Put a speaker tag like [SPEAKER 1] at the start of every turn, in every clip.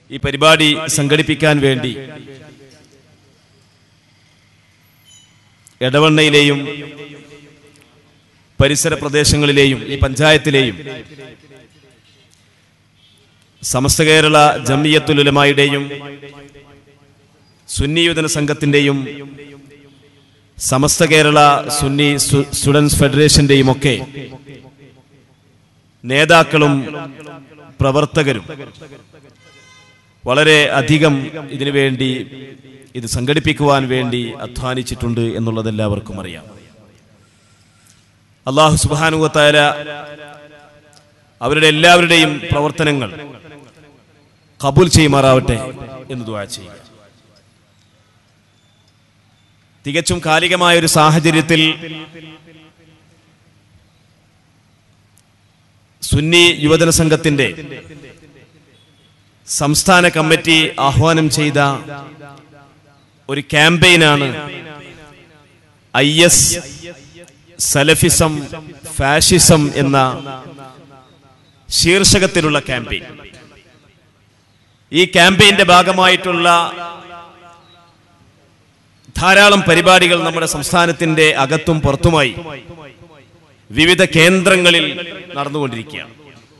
[SPEAKER 1] ഈ പരിപാടി സംഘടിപ്പിക്കാൻ വേണ്ടി എടവണ്ണയിലെയും പരിസര പ്രദേശങ്ങളിലെയും ഈ പഞ്ചായത്തിലെയും സമസ്ത കേരള ജമിയത്തുലുലമായുടെയും സുന്നി യുവജന സംഘത്തിന്റെയും സമസ്ത കേരള സുന്നി സ്തു- സ്റ്റുഡൻസ് ഫെഡറേഷന്റെയും ഒക്കെ നേതാക്കളും പ്രവർത്തകരും വളരെ അധികം ഇതിനു വേണ്ടി ഇത് സംഘടിപ്പിക്കുവാൻ വേണ്ടി അധ്വാനിച്ചിട്ടുണ്ട് എന്നുള്ളത് എല്ലാവർക്കും അറിയാം അള്ളാഹു സുബാനുവത്തായ അവരുടെ എല്ലാവരുടെയും പ്രവർത്തനങ്ങൾ കബൂൽ ചെയ്യുമാറാവട്ടെ എന്ന് ദുആ ചെയ്യുക തികച്ചും കാലികമായ ഒരു സാഹചര്യത്തിൽ സുന്നി യുവജന സംഘത്തിന്റെ സംസ്ഥാന കമ്മിറ്റി ആഹ്വാനം ചെയ്ത ഒരു ക്യാമ്പയിനാണ് ഐ എസ് സലഫിസം ഫാഷിസം എന്ന ശീർഷകത്തിലുള്ള ക്യാമ്പയിൻ ഈ ക്യാമ്പയിന്റെ ഭാഗമായിട്ടുള്ള ധാരാളം പരിപാടികൾ നമ്മുടെ സംസ്ഥാനത്തിന്റെ അകത്തും പുറത്തുമായി വിവിധ കേന്ദ്രങ്ങളിൽ നടന്നുകൊണ്ടിരിക്കുകയാണ്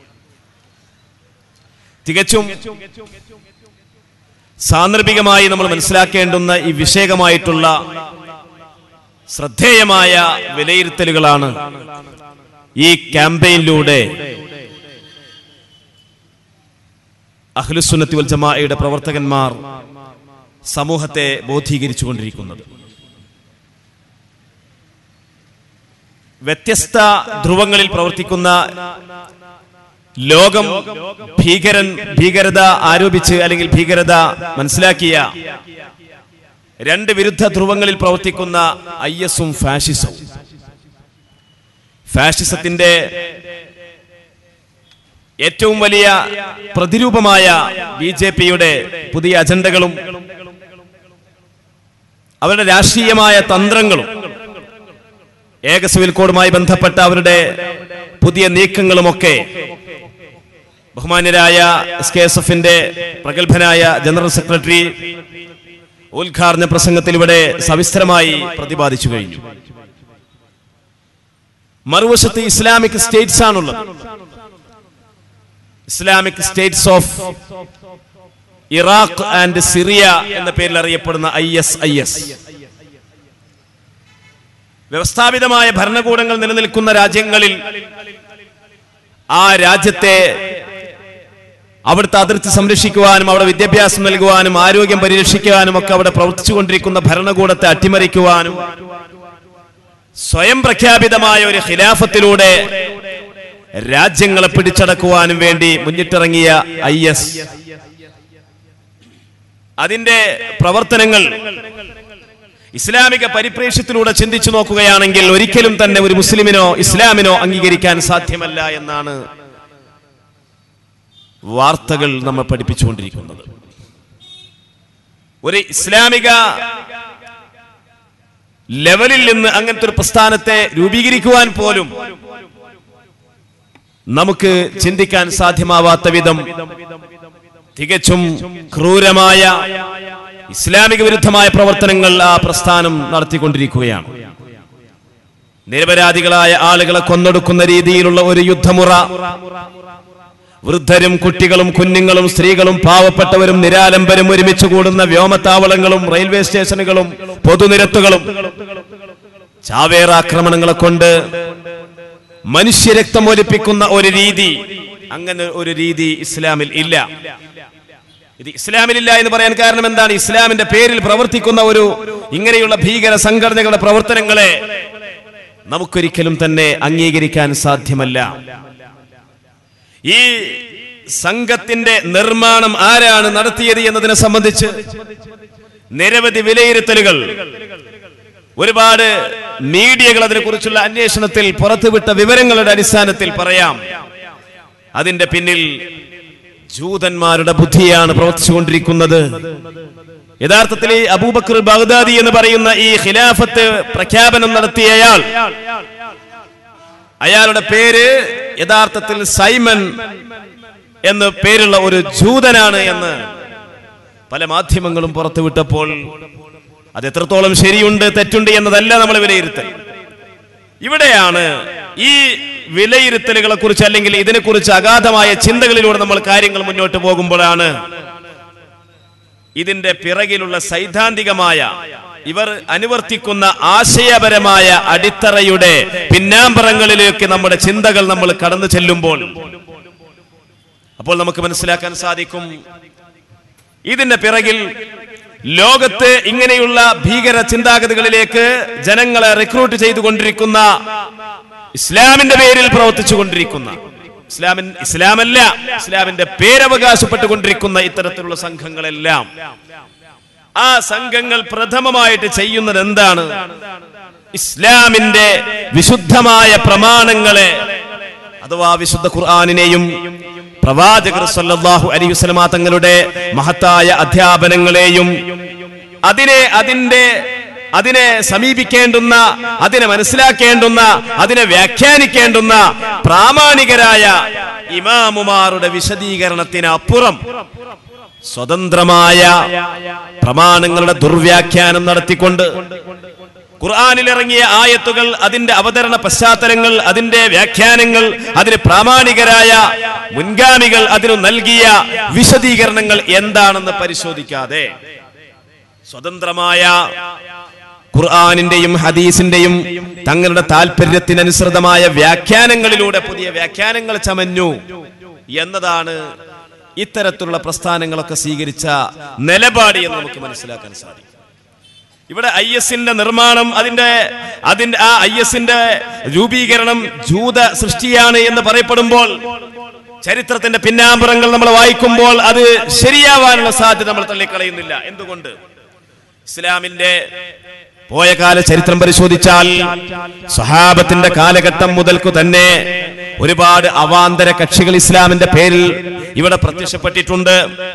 [SPEAKER 1] തികച്ചും സാന്ദർഭികമായി നമ്മൾ മനസ്സിലാക്കേണ്ടുന്ന ഈ വിഷയകമായിട്ടുള്ള ശ്രദ്ധേയമായ വിലയിരുത്തലുകളാണ് ഈ ക്യാമ്പയിനിലൂടെ അഹ്ലുസുന്നത്തി വൽ ജമാഅയുടെ പ്രവർത്തകന്മാർ സമൂഹത്തെ ബോധീകരിച്ചുകൊണ്ടിരിക്കുന്നത് വ്യത്യസ്ത ധ്രുവങ്ങളിൽ പ്രവർത്തിക്കുന്ന ലോകം ഭീകരൻ ഭീകരത ആരോപിച്ച് അല്ലെങ്കിൽ ഭീകരത മനസ്സിലാക്കിയ രണ്ട് വിരുദ്ധ ധ്രുവങ്ങളിൽ പ്രവർത്തിക്കുന്ന ഐ എസും ഫാഷിസവും ഫാഷിസത്തിന്റെ ഏറ്റവും വലിയ പ്രതിരൂപമായ ബി ജെ പിയുടെ പുതിയ അജണ്ടകളും അവരുടെ രാഷ്ട്രീയമായ തന്ത്രങ്ങളും ഏക സിവിൽ കോഡുമായി ബന്ധപ്പെട്ട അവരുടെ പുതിയ നീക്കങ്ങളുമൊക്കെ ബഹുമാന്യരായ എസ് കെ എസ് എഫിന്റെ പ്രഗത്ഭനായ ജനറൽ സെക്രട്ടറി ഉദ്ഘാടന പ്രസംഗത്തിൽ ഇവിടെ സവിസ്തരമായി പ്രതിപാദിച്ചു കഴിഞ്ഞു മറുവശത്ത് ഇസ്ലാമിക് സ്റ്റേറ്റ്സ് ആണുള്ളത് Islamic states of Iraq and Syria എന്ന പേരിൽ അറിയപ്പെടുന്ന ഐ എസ് ഐ എസ് വ്യവസ്ഥാപിതമായ ഭരണകൂടങ്ങൾ നിലനിൽക്കുന്ന രാജ്യങ്ങളിൽ ആ രാജ്യത്തെ അവിടുത്തെ അതിർത്തി സംരക്ഷിക്കുവാനും അവിടെ വിദ്യാഭ്യാസം നൽകുവാനും ആരോഗ്യം പരിരക്ഷിക്കുവാനും ഒക്കെ അവിടെ പ്രവർത്തിച്ചുകൊണ്ടിരിക്കുന്ന ഭരണകൂടത്തെ അട്ടിമറിക്കുവാനും സ്വയം പ്രഖ്യാപിതമായ ഒരു ഖിലാഫത്തിലൂടെ രാജ്യങ്ങളെ പിടിച്ചടക്കുവാനും വേണ്ടി മുന്നിട്ടിറങ്ങിയ ഐ എസ് അതിന്റെ പ്രവർത്തനങ്ങൾ ഇസ്ലാമിക പരിപ്രേക്ഷ്യത്തിലൂടെ ചിന്തിച്ചു നോക്കുകയാണെങ്കിൽ ഒരിക്കലും തന്നെ ഒരു മുസ്ലിമിനോ ഇസ്ലാമിനോ അംഗീകരിക്കാൻ സാധ്യമല്ല എന്നാണ് വാർത്തകൾ നമ്മെ പഠിപ്പിച്ചുകൊണ്ടിരിക്കുന്നത് ഒരു ഇസ്ലാമിക ലെവലിൽ നിന്ന് അങ്ങനത്തെ ഒരു പ്രസ്ഥാനത്തെ രൂപീകരിക്കുവാൻ പോലും നമുക്ക് ചിന്തിക്കാൻ സാധ്യമാവാത്ത വിധം തികച്ചും ക്രൂരമായ ഇസ്ലാമിക വിരുദ്ധമായ പ്രവർത്തനങ്ങൾ ആ പ്രസ്ഥാനം നടത്തിക്കൊണ്ടിരിക്കുകയാണ് നിരപരാധികളായ ആളുകളെ കൊന്നൊടുക്കുന്ന രീതിയിലുള്ള ഒരു യുദ്ധമുറ വൃദ്ധരും കുട്ടികളും കുഞ്ഞുങ്ങളും സ്ത്രീകളും പാവപ്പെട്ടവരും നിരാലംബരും ഒരുമിച്ച് കൂടുന്ന വ്യോമത്താവളങ്ങളും റെയിൽവേ സ്റ്റേഷനുകളും പൊതുനിരത്തുകളും ചാവേറാക്രമണങ്ങളെ കൊണ്ട് മനുഷ്യരക്തം ഒലിപ്പിക്കുന്ന ഒരു രീതി അങ്ങനെ ഒരു രീതി ഇസ്ലാമിൽ ഇല്ല ഇത് ഇസ്ലാമിലില്ല എന്ന് പറയാൻ കാരണം എന്താണ് ഇസ്ലാമിന്റെ പേരിൽ പ്രവർത്തിക്കുന്ന ഒരു ഇങ്ങനെയുള്ള ഭീകര സംഘടനകളുടെ പ്രവർത്തനങ്ങളെ നമുക്കൊരിക്കലും തന്നെ അംഗീകരിക്കാൻ സാധ്യമല്ല ഈ സംഘത്തിന്റെ നിർമ്മാണം ആരാണ് നടത്തിയത് എന്നതിനെ സംബന്ധിച്ച് നിരവധി വിലയിരുത്തലുകൾ ഒരുപാട് മീഡിയകൾ അതിനെക്കുറിച്ചുള്ള അന്വേഷണത്തിൽ പുറത്തുവിട്ട വിവരങ്ങളുടെ അടിസ്ഥാനത്തിൽ പറയാം അതിന്റെ പിന്നിൽ ജൂതന്മാരുടെ ബുദ്ധിയാണ് പ്രവർത്തിച്ചുകൊണ്ടിരിക്കുന്നത് യഥാർത്ഥത്തിൽ ഈ അബൂബക്കർ ബഗ്ദാദി എന്ന് പറയുന്ന ഈ ഖിലാഫത്ത് പ്രഖ്യാപനം നടത്തിയയാൾ അയാളുടെ പേര് യഥാർത്ഥത്തിൽ സൈമൻ എന്ന് പേരുള്ള ഒരു ജൂതനാണ് എന്ന് പല മാധ്യമങ്ങളും പുറത്തുവിട്ടപ്പോൾ അത് എത്രത്തോളം ശരിയുണ്ട് തെറ്റുണ്ട് എന്നതല്ല നമ്മൾ വിലയിരുത്തൽ ഇവിടെയാണ് ഈ വിലയിരുത്തലുകളെ കുറിച്ച് അല്ലെങ്കിൽ ഇതിനെക്കുറിച്ച് അഗാധമായ ചിന്തകളിലൂടെ നമ്മൾ കാര്യങ്ങൾ മുന്നോട്ട് പോകുമ്പോഴാണ് ഇതിന്റെ പിറകിലുള്ള സൈദ്ധാന്തികമായ ഇവർ അനുവർത്തിക്കുന്ന ആശയപരമായ അടിത്തറയുടെ പിന്നാമ്പറങ്ങളിലേക്ക് നമ്മുടെ ചിന്തകൾ നമ്മൾ കടന്നു ചെല്ലുമ്പോൾ അപ്പോൾ നമുക്ക് മനസ്സിലാക്കാൻ സാധിക്കും ഇതിന്റെ പിറകിൽ ലോകത്ത് ഇങ്ങനെയുള്ള ഭീകര ചിന്താഗതികളിലേക്ക് ജനങ്ങളെ റിക്രൂട്ട് ചെയ്തുകൊണ്ടിരിക്കുന്ന ഇസ്ലാമിന്റെ പേരിൽ പ്രവർത്തിച്ചു കൊണ്ടിരിക്കുന്ന ഇസ്ലാമിൻ ഇസ്ലാമല്ല ഇസ്ലാമിന്റെ പേരവകാശപ്പെട്ടുകൊണ്ടിരിക്കുന്ന ഇത്തരത്തിലുള്ള സംഘങ്ങളെല്ലാം ആ സംഘങ്ങൾ പ്രഥമമായിട്ട് ചെയ്യുന്നത് എന്താണ് ഇസ്ലാമിന്റെ വിശുദ്ധമായ പ്രമാണങ്ങളെ അഥവാ വിശുദ്ധ ഖുർആാനിനെയും പ്രവാചകർ സല്ലല്ലാഹു അലൈഹി വസല്ലമ തങ്ങളുടെ മഹത്തായ അധ്യാപനങ്ങളെയും അതിനെ അതിന്റെ അതിനെ സമീപിക്കേണ്ടുന്ന അതിനെ മനസ്സിലാക്കേണ്ടുന്ന അതിനെ വ്യാഖ്യാനിക്കേണ്ടുന്ന പ്രാമാണികരായ ഇമാമുമാരുടെ വിശദീകരണത്തിന് അപ്പുറം സ്വതന്ത്രമായ പ്രമാണങ്ങളുടെ ദുർവ്യാഖ്യാനം നടത്തിക്കൊണ്ട് ഖുർആാനിൽ ഇറങ്ങിയ ആയത്തുകൾ അതിന്റെ അവതരണ പശ്ചാത്തലങ്ങൾ അതിന്റെ വ്യാഖ്യാനങ്ങൾ അതിന് പ്രാമാണികരായ മുൻഗാമികൾ അതിനു നൽകിയ വിശദീകരണങ്ങൾ എന്താണെന്ന് പരിശോധിക്കാതെ സ്വതന്ത്രമായ ഖുർആാനിന്റെയും ഹദീസിന്റെയും തങ്ങളുടെ താല്പര്യത്തിനനുസൃതമായ വ്യാഖ്യാനങ്ങളിലൂടെ പുതിയ വ്യാഖ്യാനങ്ങൾ ചമഞ്ഞു എന്നതാണ് ഇത്തരത്തിലുള്ള പ്രസ്ഥാനങ്ങളൊക്കെ സ്വീകരിച്ച നിലപാട് എന്ന് നമുക്ക് മനസ്സിലാക്കാൻ സാധിക്കും ഇവിടെ ഐ എസിന്റെ നിർമ്മാണം അതിന്റെ അതിന്റെ ആ ഐ എസിന്റെ രൂപീകരണം ജൂത സൃഷ്ടിയാണ് എന്ന് പറയപ്പെടുമ്പോൾ ചരിത്രത്തിന്റെ പിന്നാമ്പുറങ്ങൾ നമ്മൾ വായിക്കുമ്പോൾ അത് ശരിയാവാനുള്ള സാധ്യത നമ്മൾ തള്ളിക്കളയുന്നില്ല എന്തുകൊണ്ട് ഇസ്ലാമിന്റെ പോയ കാല ചരിത്രം പരിശോധിച്ചാൽ സഹാബത്തിന്റെ കാലഘട്ടം മുതൽക്കു തന്നെ ഒരുപാട് അവാന്തര കക്ഷികൾ ഇസ്ലാമിന്റെ പേരിൽ ഇവിടെ പ്രത്യക്ഷപ്പെട്ടിട്ടുണ്ട്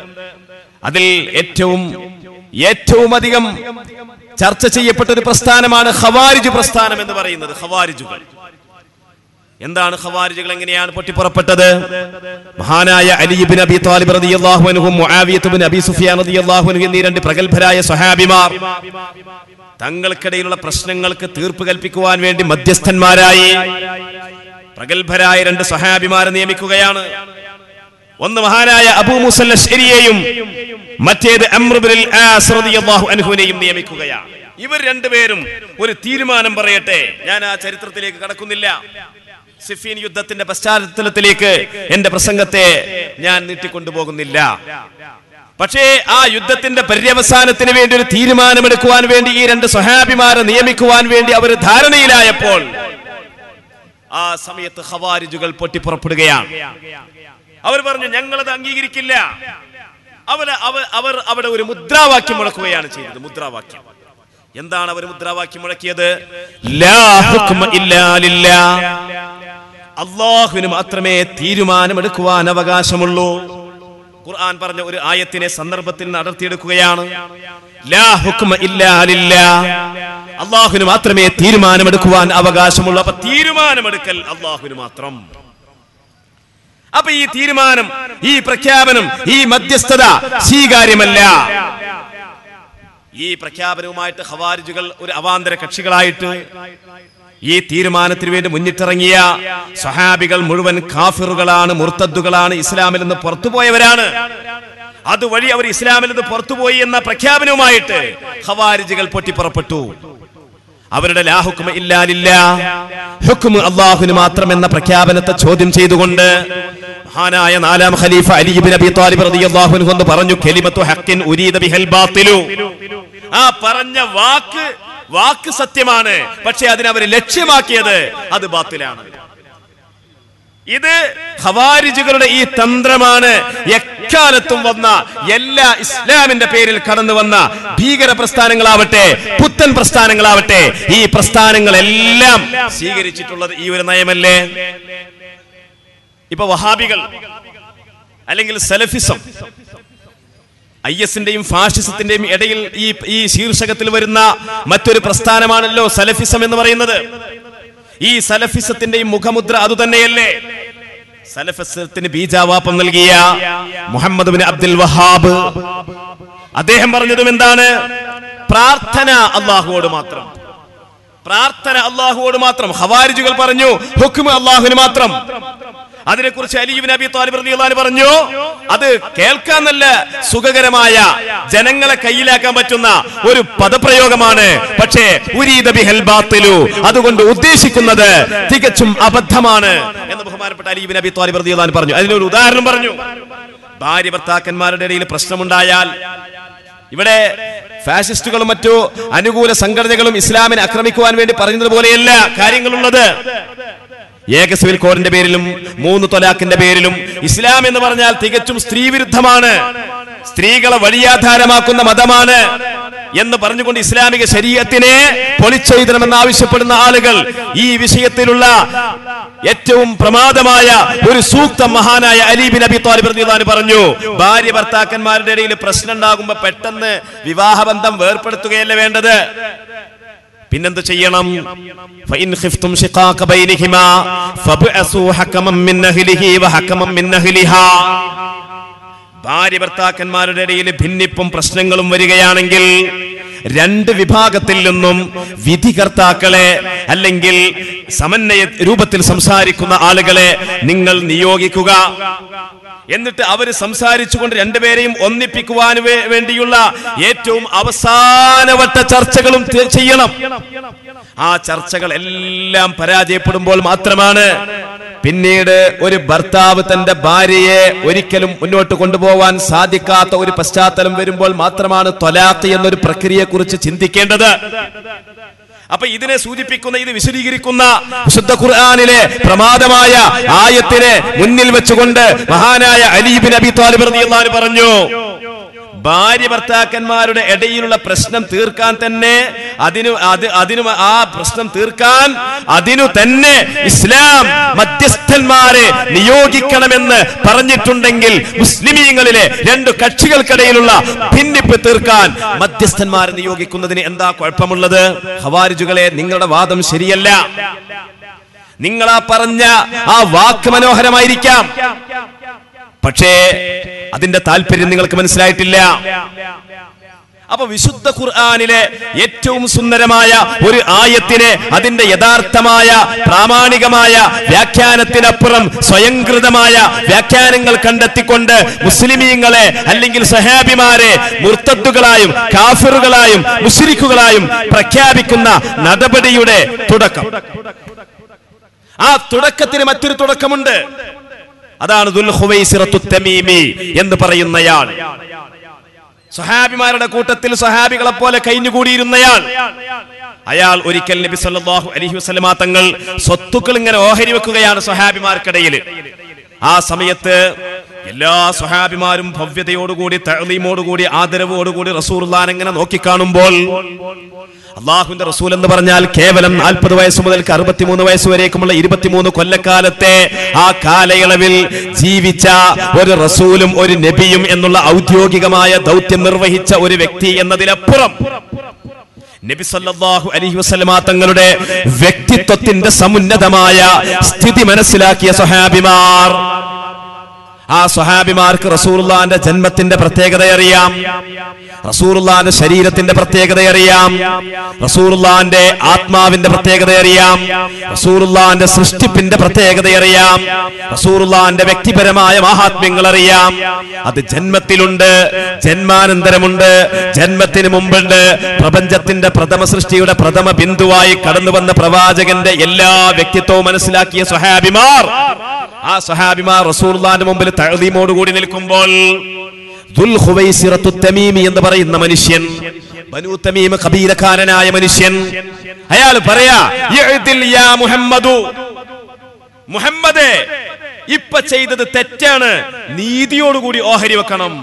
[SPEAKER 1] അതിൽ ഏറ്റവും ഏറ്റവും അധികം ചർച്ച ചെയ്യപ്പെട്ട ഒരു പ്രസ്ഥാനമാണ് ഖവാരിജ് പ്രസ്ഥാനം എന്ന് പറയുന്നത് ഖവാരിജുകൾ എന്താണ് ഖവാരിജുകൾ എങ്ങനെയാണ് പൊട്ടിപ്പുറപ്പെട്ടത് മഹാനായ അലിബിൻ അബി താലിബ് റളിയല്ലാഹു അൻഹു മുആവിയത്ത് ബിൻ അബി സുഫിയാൻ റളിയല്ലാഹു അൻഹു എന്നീ രണ്ട് പ്രഗത്ഭരായ സ്വഹാബിമാർ തങ്ങൾക്കിടയിലുള്ള പ്രശ്നങ്ങൾക്ക് തീർപ്പ് കൽപ്പിക്കുവാൻ വേണ്ടി മധ്യസ്ഥന്മാരായി പ്രഗത്ഭരായ രണ്ട് സ്വഹാബിമാരെ നിയമിക്കുകയാണ് ഒന്ന് മഹാനായ അബൂ മുസല്ല ശരിയെയും മറ്റേത് അമ്രുബിനിൽ അൻഹുവിനെയും നിയമിക്കുകയാണ് ഇവർ രണ്ടുപേരും ഒരു തീരുമാനം പറയട്ടെ ഞാൻ ആ ചരിത്രത്തിലേക്ക് കടക്കുന്നില്ല സിഫീൻ യുദ്ധത്തിന്റെ പശ്ചാത്തലത്തിലേക്ക് എന്റെ പ്രസംഗത്തെ ഞാൻ നീട്ടിക്കൊണ്ടുപോകുന്നില്ല പക്ഷേ ആ യുദ്ധത്തിന്റെ പര്യവസാനത്തിന് വേണ്ടി ഒരു തീരുമാനമെടുക്കുവാൻ വേണ്ടി ഈ രണ്ട് സ്വഹാബിമാരെ നിയമിക്കുവാൻ വേണ്ടി അവർ ധാരണയിലായപ്പോൾ ആ സമയത്ത് ഖവാരിജുകൾ പൊട്ടിപ്പുറപ്പെടുകയാണ് അവർ പറഞ്ഞു ഞങ്ങളത് അംഗീകരിക്കില്ല അവർ അവർ അവർ അവിടെ ഒരു മുദ്രാവാക്യം മുഴക്കുകയാണ് ചെയ്തത് മുദ്രാവാക്യം എന്താണ് അവർ മുദ്രാവാക്യം മുഴക്കിയത് ലാ ഹുക്മ ഇല്ലാ ലില്ലാ. അള്ളാഹുവിന് മാത്രമേ തീരുമാനമെടുക്കുവാൻ അവകാശമുള്ളൂ ഖുർആൻ പറഞ്ഞ ഒരു ആയത്തിനെ സന്ദർഭത്തിൽ നടത്തിയെടുക്കുകയാണ് ലാ ഹുക്മ ഇല്ലാ ലില്ലാ. അള്ളാഹുവിന് മാത്രമേ തീരുമാനമെടുക്കുവാൻ അവകാശമുള്ളൂ അപ്പൊ തീരുമാനമെടുക്കൽ അള്ളാഹുവിന് മാത്രം അപ്പൊ ഈ തീരുമാനം ഈ പ്രഖ്യാപനം ഈ മധ്യസ്ഥത സ്വീകാര്യമല്ല ഈ പ്രഖ്യാപനവുമായിട്ട് ഖവാരിജുകൾ ഒരു അവാന്തര കക്ഷികളായിട്ട് ഈ തീരുമാനത്തിന് വേണ്ടി മുന്നിട്ടിറങ്ങിയ സഹാബികൾ മുഴുവൻ കാഫിറുകളാണ് മുർത്തദ്ദുകളാണ് ഇസ്ലാമിൽ നിന്ന് പുറത്തുപോയവരാണ് അതുവഴി അവർ ഇസ്ലാമിൽ നിന്ന് പുറത്തുപോയി എന്ന പ്രഖ്യാപനവുമായിട്ട് ഖവാരിജുകൾ പൊട്ടിപ്പുറപ്പെട്ടു അവരുടെ ലാഹുക്കുമ ഇല്ലാലില്ല ഹുക്കുമ് അള്ളാഹുന് മാത്രം എന്ന പ്രഖ്യാപനത്തെ ചോദ്യം ചെയ്തുകൊണ്ട് മഹാനായ നാലാം ഖലീഫ അലി ഇബ്നു അബി താലിബ് റളിയല്ലാഹു അൻഹു എന്ന് പറഞ്ഞു കലിമത്തു ഹഖിൻ ഉരീദ ബിഹൽ ബാത്തിലു ആ പറഞ്ഞ വാക്ക് വാക്ക് സത്യമാണ് പക്ഷെ അതിനവർ ലക്ഷ്യമാക്കിയത് അത് ബാത്തിലാണ് ഇത് ഖവാരിജുകളുടെ ഈ തന്ത്രമാണ് എക്കാലത്തും വന്ന എല്ലാ ഇസ്ലാമിന്റെ പേരിൽ കടന്നു വന്ന ഭീകര പ്രസ്ഥാനങ്ങളാവട്ടെ പുത്തൻ പ്രസ്ഥാനങ്ങളാവട്ടെ ഈ പ്രസ്ഥാനങ്ങളെല്ലാം സ്വീകരിച്ചിട്ടുള്ളത് ഈ ഒരു നയമല്ലേ ഇപ്പൊ വഹാബികൾ അല്ലെങ്കിൽ സലഫിസം ഐ എസിന്റെയും ഫാഷിസത്തിന്റെയും ഇടയിൽ ഈ ഈ ശീർഷകത്തിൽ വരുന്ന മറ്റൊരു പ്രസ്ഥാനമാണല്ലോ സലഫിസം എന്ന് പറയുന്നത് ഈ സലഫിസത്തിന്റെയും മുഖമുദ്ര അതുതന്നെയല്ലേ സലഫിസത്തിന് ബീജാവാപം നൽകിയ മുഹമ്മദ് ബിൻ അബ്ദുൽ വഹാബ് അദ്ദേഹം പറഞ്ഞതും എന്താണ് പ്രാർത്ഥന അള്ളാഹുവോട് മാത്രം പ്രാർത്ഥന അള്ളാഹുവോട് മാത്രം ഹവാരിജുകൾ പറഞ്ഞു ഹുക്കും അള്ളാഹുവിന് മാത്രം അതിനെക്കുറിച്ച് അലിബിൻ അബി താലിബ് റളിയല്ലാഹു പറഞ്ഞു അത് കേൾക്കാൻ നല്ല സുഖകരമായ ജനങ്ങളെ കയ്യിലാക്കാൻ പറ്റുന്ന ഒരു പദപ്രയോഗമാണ് പക്ഷേ ഉരീദ ബിഹൽ ബാത്തിലു അതുകൊണ്ട് ഉദ്ദേശിക്കുന്നത് തികച്ചും അബദ്ധമാണ് എന്ന് ബഹുമാനപ്പെട്ട അലിബിൻ അബി താലിബ് റളിയല്ലാഹു പറഞ്ഞു അതിനൊരു ഉദാഹരണം പറഞ്ഞു ഭാര്യ ഭർത്താക്കന്മാരുടെ ഇടയിൽ പ്രശ്നമുണ്ടായാൽ ഇവിടെ ഫാസിസ്റ്റുകളും മറ്റു അനുകൂല സംഘടനകളും ഇസ്ലാമിനെ ആക്രമിക്കുവാൻ വേണ്ടി പറയുന്നത് പോലെയല്ല കാര്യങ്ങളുള്ളത് ഏക സിവിൽ കോഡിന്റെ പേരിലും മൂന്ന് തൊലാഖിന്റെ പേരിലും ഇസ്ലാം എന്ന് പറഞ്ഞാൽ തികച്ചും സ്ത്രീവിരുദ്ധമാണ് സ്ത്രീകളെ വഴിയാധാരമാക്കുന്ന മതമാണ് എന്ന് പറഞ്ഞുകൊണ്ട് ഇസ്ലാമിക ശരീരത്തിനെ പൊളിച്ചെഴുതണമെന്ന് ആവശ്യപ്പെടുന്ന ആളുകൾ ഈ വിഷയത്തിലുള്ള ഏറ്റവും പ്രമാദമായ ഒരു സൂക്തം മഹാനായ അലീബിൻ അബി താലിബ് റളിയല്ലാഹു പറഞ്ഞു ഭാര്യ ഭർത്താക്കന്മാരുടെ ഇടയിൽ പ്രശ്നം ഉണ്ടാകുമ്പോ പെട്ടെന്ന് വിവാഹബന്ധം വേർപ്പെടുത്തുകയല്ല വേണ്ടത് പിന്നെന്ത് ചെയ്യണം فإن خفتم شقاق بينهما فابعثوا حكما من أهله وحكما من أهلها ഭാര്യ ഭർത്താക്കന്മാരുടെ ഇടയിൽ ഭിന്നിപ്പും പ്രശ്നങ്ങളും വരികയാണെങ്കിൽ രണ്ട് വിഭാഗത്തിൽ നിന്നും വിധികർത്താക്കളെ അല്ലെങ്കിൽ സമന്വയ രൂപത്തിൽ സംസാരിക്കുന്ന ആളുകളെ നിങ്ങൾ നിയോഗിക്കുക എന്നിട്ട് അവർ സംസാരിച്ചുകൊണ്ട് രണ്ടുപേരെയും ഒന്നിപ്പിക്കുവാൻ വേ- വേണ്ടിയുള്ള ഏറ്റവും അവസാനവട്ട ചർച്ചകളും ത- ചെയ്യണം ആ ചർച്ചകൾ എല്ലാം പരാജയപ്പെടുമ്പോൾ മാത്രമാണ് പിന്നീട് ഒരു ഭർത്താവ് തന്റെ ഭാര്യയെ ഒരിക്കലും മുന്നോട്ട് കൊണ്ടുപോവാൻ സാധിക്കാത്ത ഒരു പശ്ചാത്തലം വരുമ്പോൾ മാത്രമാണ് തൊലാത്ത് എന്നൊരു പ്രക്രിയയെ കുറിച്ച് ചിന്തിക്കേണ്ടത് അപ്പൊ ഇതിനെ സൂചിപ്പിക്കുന്ന ഇത് വിശദീകരിക്കുന്ന വിശുദ്ധ ഖുർആനിലെ പ്രമാദമായ ആയത്തിനെ മുന്നിൽ വെച്ചുകൊണ്ട് മഹാനായ അലീബിൻ അബി താലിബ് റളിയല്ലാഹു അൻഹു പറഞ്ഞു ഭാര്യ ഭർത്താക്കന്മാരുടെ ഇടയിലുള്ള പ്രശ്നം തീർക്കാൻ തന്നെ അതിനു അത് അതിനു ആ പ്രശ്നം തീർക്കാൻ അതിനു തന്നെ ഇസ്ലാം മധ്യസ്ഥന്മാരെ നിയോഗിക്കണമെന്ന് പറഞ്ഞിട്ടുണ്ടെങ്കിൽ മുസ്ലിമീങ്ങളിലെ രണ്ട് കക്ഷികൾക്കിടയിലുള്ള ഭിന്നിപ്പ് തീർക്കാൻ മധ്യസ്ഥന്മാരെ നിയോഗിക്കുന്നതിന് എന്താ കുഴപ്പമുള്ളത് ഹവാരിജുകളെ നിങ്ങളുടെ വാദം ശരിയല്ല നിങ്ങളാ പറഞ്ഞ ആ വാക്ക് മനോഹരമായിരിക്കാം പക്ഷേ അതിന്റെ താല്പര്യം നിങ്ങൾക്ക് മനസ്സിലായിട്ടില്ല അപ്പൊ വിശുദ്ധ ഖുർആനിലെ ഏറ്റവും സുന്ദരമായ ഒരു ആയത്തിനെ അതിന്റെ യഥാർത്ഥമായ പ്രാമാണികമായ വ്യാഖ്യാനത്തിനപ്പുറം സ്വയംകൃതമായ വ്യാഖ്യാനങ്ങൾ കണ്ടെത്തിക്കൊണ്ട് മുസ്ലിമീങ്ങളെ അല്ലെങ്കിൽ സഹാബിമാരെ മുർത്തദ്ദുകളായും കാഫിറുകളായും മുസ്ലിക്കുകളായും പ്രഖ്യാപിക്കുന്ന നടപടിയുടെ തുടക്കം ആ തുടക്കത്തിന് മറ്റൊരു തുടക്കമുണ്ട് അതാണ് ദുൽ ഖുവൈസിറത്തു തമീമി എന്ന് പറയുന്നയാൾ സഹാബിമാരുടെ കൂട്ടത്തിൽ സഹാബികളെ പോലെ കഴിഞ്ഞുകൂടിയിരുന്നയാൾ അയാൾ ഒരിക്കൽ നബി സല്ലല്ലാഹു അലൈഹി വസല്ലമ തങ്ങൾ സ്വത്തുക്കൾ ഇങ്ങനെ ഓഹരി വെക്കുകയാണ് സഹാബിമാർക്കിടയിൽ ആ സമയത്ത് എല്ലാ സ്വഹാബിമാരും ഭവ്യതയോടുകൂടി തഴലീമോടുകൂടി ആദരവോടുകൂടി റസൂർലാൻ ഇങ്ങനെ നോക്കിക്കാണുമ്പോൾ അള്ളാഹുവിന്റെ റസൂൽ എന്ന് പറഞ്ഞാൽ കേവലം നാൽപ്പത് വയസ്സ് മുതൽക്ക് അറുപത്തിമൂന്ന് വയസ്സ് വരേക്കുമുള്ള ഇരുപത്തിമൂന്ന് കൊല്ലക്കാലത്തെ ആ കാലയളവിൽ ജീവിച്ച ഒരു റസൂലും ഒരു നബിയും എന്നുള്ള ഔദ്യോഗികമായ ദൗത്യം നിർവഹിച്ച ഒരു വ്യക്തി എന്നതിലപ്പുറം നബി സല്ലല്ലാഹു അലൈഹി വസല്ലമ തങ്ങളുടെ വ്യക്തിത്വത്തിന്റെ സമുന്നതമായ സ്ഥിതി മനസ്സിലാക്കിയ സ്വഹാബിമാർ ആ സ്വഹാബിമാർക്ക് റസൂറുല്ലാന്റെ ജന്മത്തിന്റെ പ്രത്യേകത അറിയാം റസൂറുല്ലാന്റെ ശരീരത്തിന്റെ പ്രത്യേകത അറിയാം റസൂറുല്ലാന്റെ ആത്മാവിന്റെ പ്രത്യേകത അറിയാം റസൂറുല്ലാന്റെ സൃഷ്ടിപ്പിന്റെ പ്രത്യേകത അറിയാം റസൂറുല്ലാന്റെ വ്യക്തിപരമായ മഹാത്മ്യങ്ങൾ അറിയാം അത് ജന്മത്തിലുണ്ട് ജന്മാനന്തരമുണ്ട് ജന്മത്തിന് മുമ്പുണ്ട് പ്രപഞ്ചത്തിന്റെ പ്രഥമ സൃഷ്ടിയുടെ പ്രഥമ ബിന്ദുവായി കടന്നു വന്ന പ്രവാചകന്റെ എല്ലാ വ്യക്തിത്വവും മനസ്സിലാക്കിയ സ്വഹാബിമാർ ആ സഹാബിമാർ റസൂർലാന്റെ മുമ്പിൽ തഴലീമോടുകൂടി നിൽക്കുമ്പോൾ ദുൽ ഖുവൈസിറത്തു തമീമി എന്ന് പറയുന്ന മനുഷ്യൻ ബനു തമീം കബീലക്കാരനായ മനുഷ്യൻ അയാൾ പറയാ "ഇഅ്ദിൽ യാ മുഹമ്മദു മുഹമ്മദേ ഇപ്പൊ ചെയ്തത് തെറ്റാണ് നീതിയോടുകൂടി ഓഹരി വെക്കണം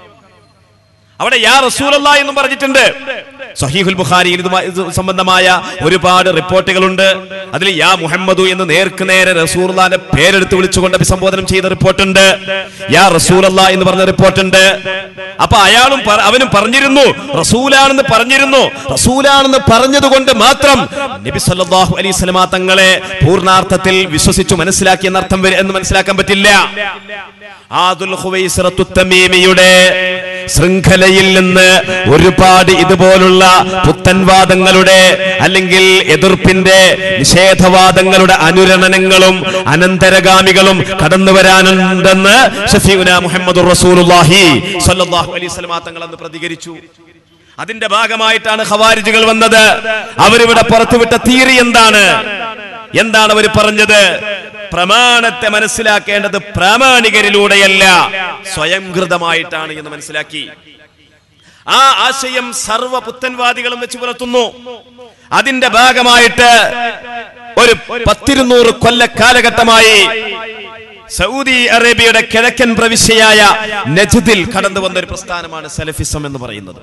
[SPEAKER 1] അവിടെ യാ റസൂലല്ല എന്നും പറഞ്ഞിട്ടുണ്ട് സഹീഹുൽ ബുഖാരിയിൽ ഇതുമായി- ഇത് സംബന്ധമായ ഒരുപാട് റിപ്പോർട്ടുകളുണ്ട് അതിൽ യാ മുഹമ്മദു എന്ന് നേർക്ക് നേരെ റസൂർലാന്റെ പേരെടുത്ത് വിളിച്ചുകൊണ്ട് അഭിസംബോധനം ചെയ്ത റിപ്പോർട്ടുണ്ട് യാ റസൂലല്ല എന്ന് പറഞ്ഞ റിപ്പോർട്ടുണ്ട് അപ്പൊ അയാളും പറ- അവനും പറഞ്ഞിരുന്നു റസൂലാണെന്ന് പറഞ്ഞിരുന്നു റസൂലാണെന്ന് പറഞ്ഞതുകൊണ്ട് മാത്രം നബി സല്ലല്ലാഹു അലൈഹി സ്വലമാ തങ്ങളെ പൂർണ്ണാർത്ഥത്തിൽ വിശ്വസിച്ചു മനസ്സിലാക്കി എന്നർത്ഥം വരെ എന്ന് മനസ്സിലാക്കാൻ പറ്റില്ല ആദുൽ ഖുവൈസിറത്തു തമീമിയുടെ ശൃംഖലയിൽ നിന്ന് ഒരുപാട് ഇതുപോലുള്ള പുത്തൻവാദങ്ങളുടെ അല്ലെങ്കിൽ എതിർപ്പിന്റെ നിഷേധവാദങ്ങളുടെ അനുരണനങ്ങളും അനന്തരഗാമികളും കടന്നു വരാനുണ്ടെന്ന് ഷഫീഉന മുഹമ്മദ് റസൂലുള്ളാഹി സ്വല്ലല്ലാഹു അലൈഹി വസല്ലം തങ്ങൾ അന്ന് പ്രതികരിച്ചു അതിന്റെ ഭാഗമായിട്ടാണ് ഖവാരിജുകൾ വന്നത് അവരിവിടെ പുറത്തുവിട്ട തീയറി എന്താണ് എന്താണ് അവർ പറഞ്ഞത് പ്രമാണത്തെ മനസ്സിലാക്കേണ്ടത് പ്രാമാണികരിലൂടെയല്ല സ്വയംകൃതമായിട്ടാണ് എന്ന് മനസ്സിലാക്കി ആ ആശയം സർവ പുത്തൻവാദികളും വെച്ച് പുലർത്തുന്നു അതിന്റെ ഭാഗമായിട്ട് ഒരു പത്തിരുന്നൂറ് കൊല്ല കാലഘട്ടമായി സൗദി അറേബ്യയുടെ കിഴക്കൻ പ്രവിശ്യയായ നജ്ദിൽ കടന്നു വന്ന ഒരു പ്രസ്ഥാനമാണ് സലഫിസം എന്ന് പറയുന്നത്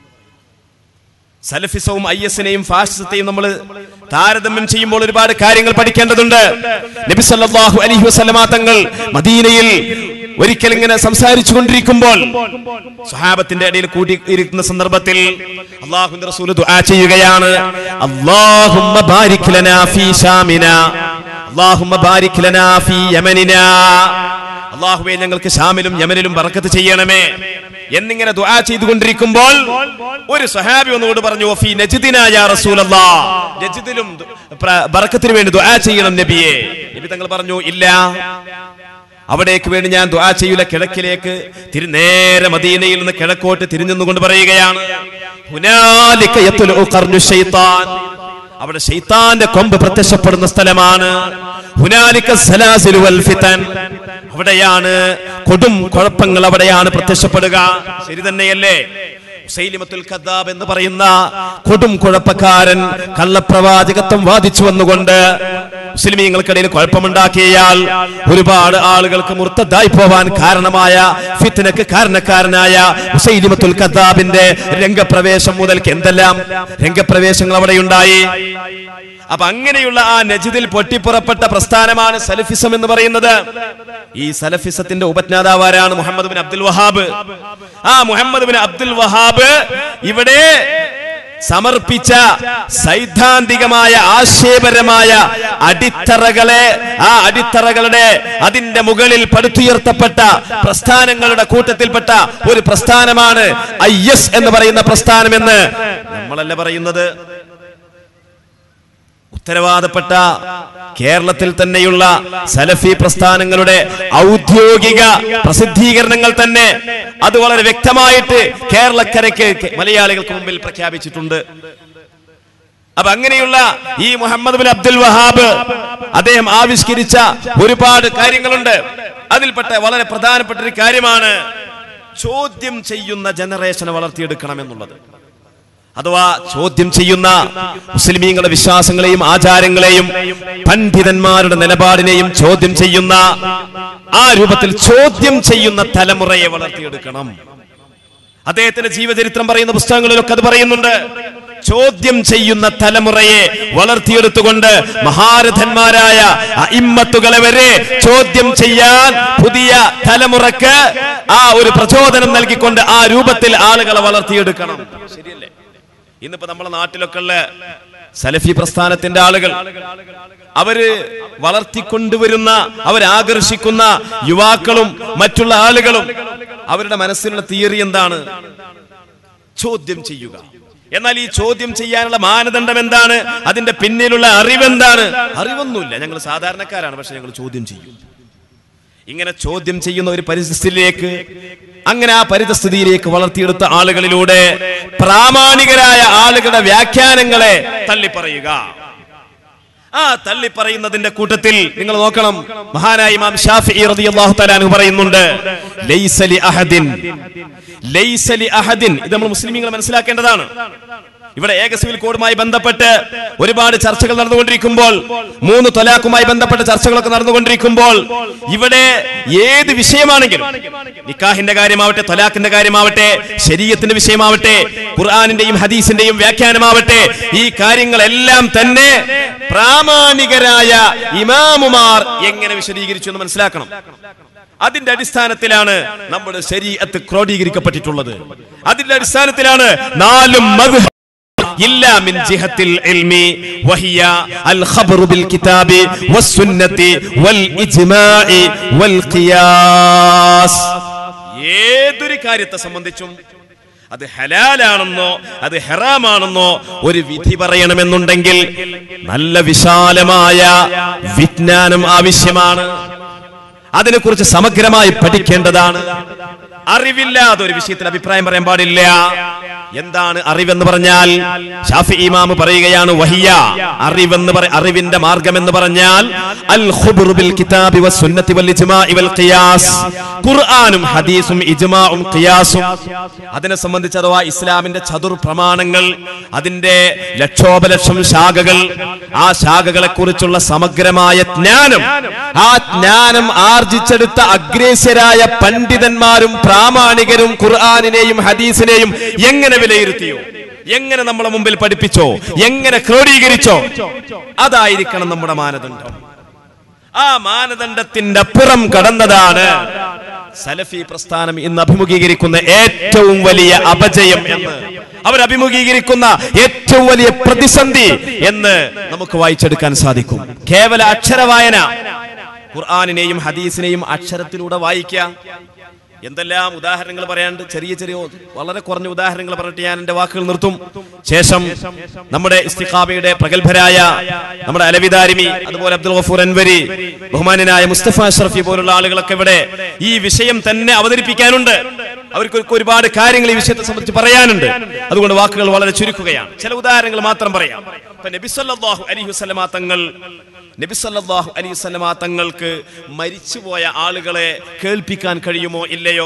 [SPEAKER 1] സലഫിസവും ഐ എസിനെയും ഫാഷിസത്തെയും നമ്മൾ താരതമ്യം ചെയ്യുമ്പോൾ ഒരുപാട് കാര്യങ്ങൾ പഠിക്കേണ്ടതുണ്ട് നബി സല്ലല്ലാഹു അലൈഹി വസല്ലമ തങ്ങൾ മദീനയിൽ ഒരിക്കൽ ഇങ്ങനെ സംസാരിച്ചു കൊണ്ടിരിക്കുമ്പോൾ സ്വഹാബത്തിന്റെ ഇടയിൽ കൂടി ഇരിക്കുന്ന സന്ദർഭത്തിൽ അള്ളാഹുവിന്റെ റസൂൽ ദുആ ചെയ്യുകയാണ് അല്ലാഹുമ്മ ബാരിക് ലനാ ഫീ ഷാമിന അല്ലാഹുമ്മ ബാരിക് ലനാ ഫീ യമനിനാ അള്ളാഹുവെ ഞങ്ങൾക്ക് ഷാമിലും യമനിലും ബറക്കത്ത് ചെയ്യണമേ എന്നിങ്ങനെ ദുആ ചെയ്തുകൊണ്ടിരിക്കുമ്പോൾ ഒരു സഹാബി ഒന്നുകൂടി പറഞ്ഞു "വഫീ നജ്ദിനാ യാ റസൂലല്ലാ നജ്ദിലും ദു- പ്ര- ബറക്കത്തിന് വേണ്ടി ദുആ ചെയ്യണം നബിയെ നബി തങ്ങൾ പറഞ്ഞു ഇല്ല അവിടേക്ക് വേണ്ടി ഞാൻ ദുആ ചെയ്യൂല കിഴക്കിലേക്ക് തിരി നേരെ മദീനയിൽ നിന്ന് കിഴക്കോട്ട് തിരിഞ്ഞുകൊണ്ട് പറയുകയാണ് ഹുനാലിക യത്ലുഉ ഖർനു ശൈത്താൻ അവിടെ ശൈത്താന്റെ കൊമ്പ് പ്രത്യക്ഷപ്പെടുന്ന സ്ഥലമാണ് ഹുനാലിക സലാസിലു വൽ ഫിതൻ അവിടെയാണ് കൊടും കുഴപ്പങ്ങൾ അവിടെയാണ് പ്രത്യക്ഷപ്പെടുക ശരി തന്നെയല്ലേ ഉസൈലിമത്തുൽ ഖദ്ദാബ് എന്ന് പറയുന്ന കൊടും കുഴപ്പക്കാരൻ കള്ളപ്രവാചകത്വം വാദിച്ചു വന്നുകൊണ്ട് മുസ്ലിമീങ്ങൾക്കിടയിൽ കുഴപ്പമുണ്ടാക്കിയയാൾ ഒരുപാട് ആളുകൾക്ക് മുർത്തതായി പോവാൻ കാരണമായ ഫിത്നക്ക് കാരണക്കാരനായ ഉസൈലിമത്തുൽ ഖദ്ദാബിന്റെ രംഗപ്രവേശം മുതൽക്ക് എന്തെല്ലാം രംഗപ്രവേശങ്ങൾ അവിടെയുണ്ടായി അപ്പൊ അങ്ങനെയുള്ള ആ നജിദിൽ പൊട്ടിപ്പുറപ്പെട്ട പ്രസ്ഥാനമാണ് സലഫിസം എന്ന് പറയുന്നത് ഈ സലഫിസത്തിന്റെ ഉപജ്ഞാതാവ് ആരാണ് മുഹമ്മദ് ബിൻ അബ്ദുൽ വഹാബ് ആ മുഹമ്മദ് ബിൻ അബ്ദുൽ വഹാബ് ഇവിടെ സമർപ്പിച്ച സൈദ്ധാന്തികമായ ആശയപരമായ അടിത്തറകളെ ആ അടിത്തറകളുടെ അതിന്റെ മുകളിൽ പടുത്തുയർത്തപ്പെട്ട പ്രസ്ഥാനങ്ങളുടെ കൂട്ടത്തിൽപ്പെട്ട ഒരു പ്രസ്ഥാനമാണ് ഐ എസ് എന്ന് പറയുന്ന പ്രസ്ഥാനമെന്ന് നമ്മളല്ല പറയുന്നത് ഉത്തരവാദപ്പെട്ട കേരളത്തിൽ തന്നെയുള്ള സലഫി പ്രസ്ഥാനങ്ങളുടെ ഔദ്യോഗിക പ്രസിദ്ധീകരണങ്ങൾ തന്നെ അത് വളരെ വ്യക്തമായിട്ട് കേരളക്കരയ്ക്ക് മലയാളികൾക്ക് മുമ്പിൽ പ്രഖ്യാപിച്ചിട്ടുണ്ട് അപ്പൊ അങ്ങനെയുള്ള ഈ മുഹമ്മദ് ബിൻ അബ്ദുൽ വഹാബ് അദ്ദേഹം ആവിഷ്കരിച്ച ഒരുപാട് കാര്യങ്ങളുണ്ട് അതിൽപ്പെട്ട വളരെ പ്രധാനപ്പെട്ട ഒരു കാര്യമാണ് ചോദ്യം ചെയ്യുന്ന ജനറേഷനെ വളർത്തിയെടുക്കണം എന്നുള്ളത് അഥവാ ചോദ്യം ചെയ്യുന്ന മുസ്ലിമീങ്ങളുടെ വിശ്വാസങ്ങളെയും ആചാരങ്ങളെയും പണ്ഡിതന്മാരുടെ നിലപാടിനെയും ചോദ്യം ചെയ്യുന്ന ആ രൂപത്തിൽ ചോദ്യം ചെയ്യുന്ന തലമുറയെ വളർത്തിയെടുക്കണം അദ്ദേഹത്തിന്റെ ജീവചരിത്രം പറയുന്ന പുസ്തകങ്ങളിലൊക്കെ അത് പറയുന്നുണ്ട് ചോദ്യം ചെയ്യുന്ന തലമുറയെ വളർത്തിയെടുത്തുകൊണ്ട് മഹാരഥന്മാരായ ഇമ്മത്തുകളെ വരെ ചോദ്യം ചെയ്യാൻ പുതിയ തലമുറക്ക് ആ ഒരു പ്രചോദനം നൽകിക്കൊണ്ട് ആ രൂപത്തിൽ ആളുകളെ വളർത്തിയെടുക്കണം ശരിയല്ലേ ഇന്നിപ്പോ നമ്മുടെ നാട്ടിലൊക്കെ ഉള്ള സലഫി പ്രസ്ഥാനത്തിന്റെ ആളുകൾ അവര് വളർത്തിക്കൊണ്ടുവരുന്ന അവരാകർഷിക്കുന്ന യുവാക്കളും മറ്റുള്ള ആളുകളും അവരുടെ മനസ്സിലുള്ള തിയറി എന്താണ് ചോദ്യം ചെയ്യുക എന്നാൽ ഈ ചോദ്യം ചെയ്യാനുള്ള മാനദണ്ഡം എന്താണ് അതിന്റെ പിന്നിലുള്ള അറിവെന്താണ് അറിവൊന്നുമില്ല ഞങ്ങൾ സാധാരണക്കാരാണ് പക്ഷെ ഞങ്ങൾ ചോദ്യം ചെയ്യും ഇങ്ങനെ ചോദ്യം ചെയ്യുന്ന ഒരു പരിസ്ഥിതിയിലേക്ക് അങ്ങനെ ആ പരിതസ്ഥിതിയിലേക്ക് വളർത്തിയെടുത്ത ആളുകളിലൂടെ പ്രാമാണികരായ ആളുകളുടെ വ്യാഖ്യാനങ്ങളെ തള്ളിപ്പറയുക ആ തള്ളി പറയുന്നതിന്റെ കൂട്ടത്തിൽ നിങ്ങൾ നോക്കണം മഹാനായ ഇമാം ഷാഫി റളിയല്ലാഹു തആല അൻഹു പറയുന്നുണ്ട് ലൈസലി അഹദിൻ ലൈസലി അഹദിൻ ഇത് നമ്മൾ മുസ്ലിമീങ്ങൾ മനസ്സിലാക്കേണ്ടതാണ് ഇവിടെ ഏക സിവിൽ കോഡുമായി ബന്ധപ്പെട്ട് ഒരുപാട് ചർച്ചകൾ നടന്നുകൊണ്ടിരിക്കുമ്പോൾ മൂന്ന് തൊലാഖുമായി ബന്ധപ്പെട്ട ചർച്ചകളൊക്കെ നടന്നുകൊണ്ടിരിക്കുമ്പോൾ ഇവിടെ ഏത് വിഷയമാണെങ്കിലും നിക്കാഹിന്റെ കാര്യമാവട്ടെ തൊലാഖിന്റെ കാര്യമാവട്ടെ ശരീരത്തിന്റെ വിഷയമാവട്ടെ ഖുർആാനിന്റെയും ഹദീസിന്റെയും വ്യാഖ്യാനമാവട്ടെ ഈ കാര്യങ്ങളെല്ലാം തന്നെ പ്രാമാണികരായ ഇമാമുമാർ എങ്ങനെ വിശദീകരിച്ചു എന്ന് മനസ്സിലാക്കണം അതിന്റെ അടിസ്ഥാനത്തിലാണ് നമ്മുടെ ശരീരത്ത് ക്രോഡീകരിക്കപ്പെട്ടിട്ടുള്ളത് അതിന്റെ അടിസ്ഥാനത്തിലാണ് നാലും മദ്ഹ إلا من جهة العلم وهي الخبر بالكتاب والسنة والإجماع والقياس ഏതൊരു കാര്യത്തെ സംബന്ധിച്ചും അത് ഹലാലാണെന്നോ അത് ഹെറാമാണെന്നോ ഒരു വിധി പറയണമെന്നുണ്ടെങ്കിൽ നല്ല വിശാലമായ വിജ്ഞാനം ആവശ്യമാണ് അതിനെക്കുറിച്ച് സമഗ്രമായി പഠിക്കേണ്ടതാണ് അറിവില്ലാതെ ഒരു വിഷയത്തിൽ അഭിപ്രായം പറയാൻ പാടില്ല എന്താണ് അറിവെന്ന് പറഞ്ഞാൽ ഷാഫി ഇമാമ് പറയുകയാണ് വഹിയ അറിവെന്ന് പറ അറിവിന്റെ മാർഗം എന്ന് പറഞ്ഞാൽ അൽ ഖുബ്റു ബിൽ കിതാബി വസ്സുന്നതി വൽ ഇജ്മാഇ വൽ ഖിയാസ് ഖുർആനും ഹദീസും ഇജ്മാഉം ഖിയാസും അതിനെ സംബന്ധിച്ച് അഥവാ ഇസ്ലാമിന്റെ ചതുർ പ്രമാണങ്ങൾ അതിന്റെ ലക്ഷോപലക്ഷം ശാഖകൾ ആ ശാഖകളെ കുറിച്ചുള്ള സമഗ്രമായ ജ്ഞാനം ആ ജ്ഞാനം ആർജിച്ചെടുത്ത അഗ്രേസ്യരായ പണ്ഡിതന്മാരും പ്രാമാണികരും ഖുർആാനിനെയും ഹദീസിനെയും എങ്ങനെ വിലയിരുത്തിയോ എങ്ങനെ നമ്മളെ മുമ്പിൽ പഠിപ്പിച്ചോ എങ്ങനെ ക്രോഡീകരിച്ചോ അതായിരിക്കണം നമ്മുടെ മാനദണ്ഡം ആ മാനദണ്ഡത്തിന്റെ അപ്പുറം കടന്നതാണ് സലഫി പ്രസ്ഥാനം ഇന്ന് അഭിമുഖീകരിക്കുന്ന ഏറ്റവും വലിയ അപജയം എന്ന് അവർ അഭിമുഖീകരിക്കുന്ന ഏറ്റവും വലിയ പ്രതിസന്ധി എന്ന് നമുക്ക് വായിച്ചെടുക്കാൻ സാധിക്കും കേവല അക്ഷരവായന ഖുർആാനിനെയും ഹദീസിനെയും അക്ഷരത്തിലൂടെ വായിക്കാം എന്തെല്ലാം ഉദാഹരണങ്ങൾ പറയാണ്ട് ചെറിയ ചെറിയ വളരെ കുറഞ്ഞ ഉദാഹരണങ്ങൾ പറഞ്ഞിട്ട് ഞാൻ എന്റെ വാക്കുകൾ നിർത്തും ശേഷം നമ്മുടെ ഇസ്തിഖാബയുടെ പ്രഗത്ഭരായ നമ്മുടെ അലവിദാരിമി അതുപോലെ അബ്ദുൽ ഗഫൂർ അൻവരി ബഹുമാനായ മുസ്തഫ അഷ്റഫി പോലുള്ള ആളുകളൊക്കെ ഇവിടെ ഈ വിഷയം തന്നെ അവതരിപ്പിക്കാനുണ്ട് അവർക്ക് ഒരു- ഒരുപാട് കാര്യങ്ങൾ ഈ വിഷയത്തെ സംബന്ധിച്ച് പറയാനുണ്ട് അതുകൊണ്ട് വാക്കുകൾ വളരെ ചുരുക്കുകയാണ് ചില ഉദാഹരണങ്ങൾ മാത്രം പറയാം ഇപ്പൊ നബി സല്ലല്ലാഹു അലൈഹി വസല്ലമ തങ്ങൾ നബി സല്ലല്ലാഹു അലൈഹി വസല്ലമ തങ്ങൾക്ക് മരിച്ചുപോയ ആളുകളെ കേൾപ്പിക്കാൻ കഴിയുമോ ഇല്ലയോ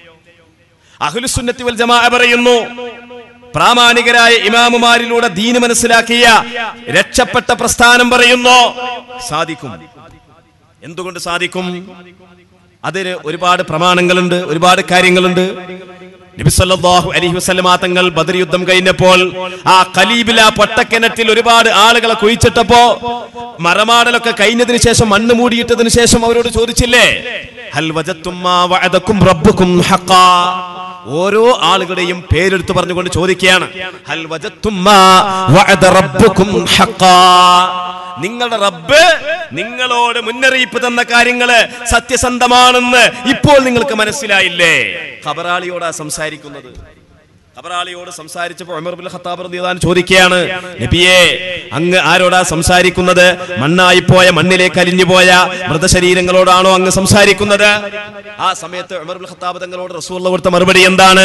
[SPEAKER 1] അഹ്ലുസുന്നത്തി വൽ ജമാഅ പറയുന്നു പ്രാമാണികരായ ഇമാമുമാരിലൂടെ ദീന് മനസ്സിലാക്കിയ രക്ഷപ്പെട്ട പ്രസ്ഥാനം പറയുന്നു സാധിക്കും എന്തുകൊണ്ട് സാധിക്കും അതിന് ഒരുപാട് പ്രമാണങ്ങളുണ്ട് ഒരുപാട് കാര്യങ്ങളുണ്ട് നബി സല്ലല്ലാഹു അലൈഹി വസല്ലമ തങ്ങൾ ബദർ യുദ്ധം കഴിഞ്ഞപ്പോൾ ആ ഖലീബില പൊട്ടക്കിണറ്റിൽ ഒരുപാട് ആളുകളെ കുഴിച്ചിട്ടപ്പോ മറമാടലൊക്കെ കഴിഞ്ഞതിന് ശേഷം മണ്ണ് മൂടിയിട്ടതിന് ശേഷം അവരോട് ചോദിച്ചില്ലേ ഹൽ വജത്തും മാ വഅദക്കും റബ്ബുക്കും ഹഖാ ഓരോ ആളുകളുടെയും പേരെടുത്ത് പറഞ്ഞുകൊണ്ട് ചോദിക്കുകയാണ് ഹൽ വജത്തും മാ വഅദ റബ്ബുക്കും ഹഖാ നിങ്ങളുടെ റബ്ബ് നിങ്ങളോട് മുന്നറിയിപ്പ് തന്ന കാര്യങ്ങള് സത്യസന്ധമാണെന്ന് ഇപ്പോൾ നിങ്ങൾക്ക് മനസ്സിലായില്ലേ ഖബറാളിയോടാ സംസാരിക്കുന്നത് ഖബറാളിയോട് സംസാരിച്ചപ്പോൾ ഉമർ ബിൻ ഖത്താബ് റളിയല്ലാഹു ചോദിക്കുകയാണ് നബിയെ അങ്ങ് ആരോടാ സംസാരിക്കുന്നത് മണ്ണായി പോയ മണ്ണിലേക്ക് അലിഞ്ഞു പോയ മൃതശരീരങ്ങളോടാണോ അങ്ങ് സംസാരിക്കുന്നത് ആ സമയത്ത് ഉമർ ബിൻ ഖത്താബ് തങ്ങളോട് റസൂലുള്ള കൊടുത്ത മറുപടി എന്താണ്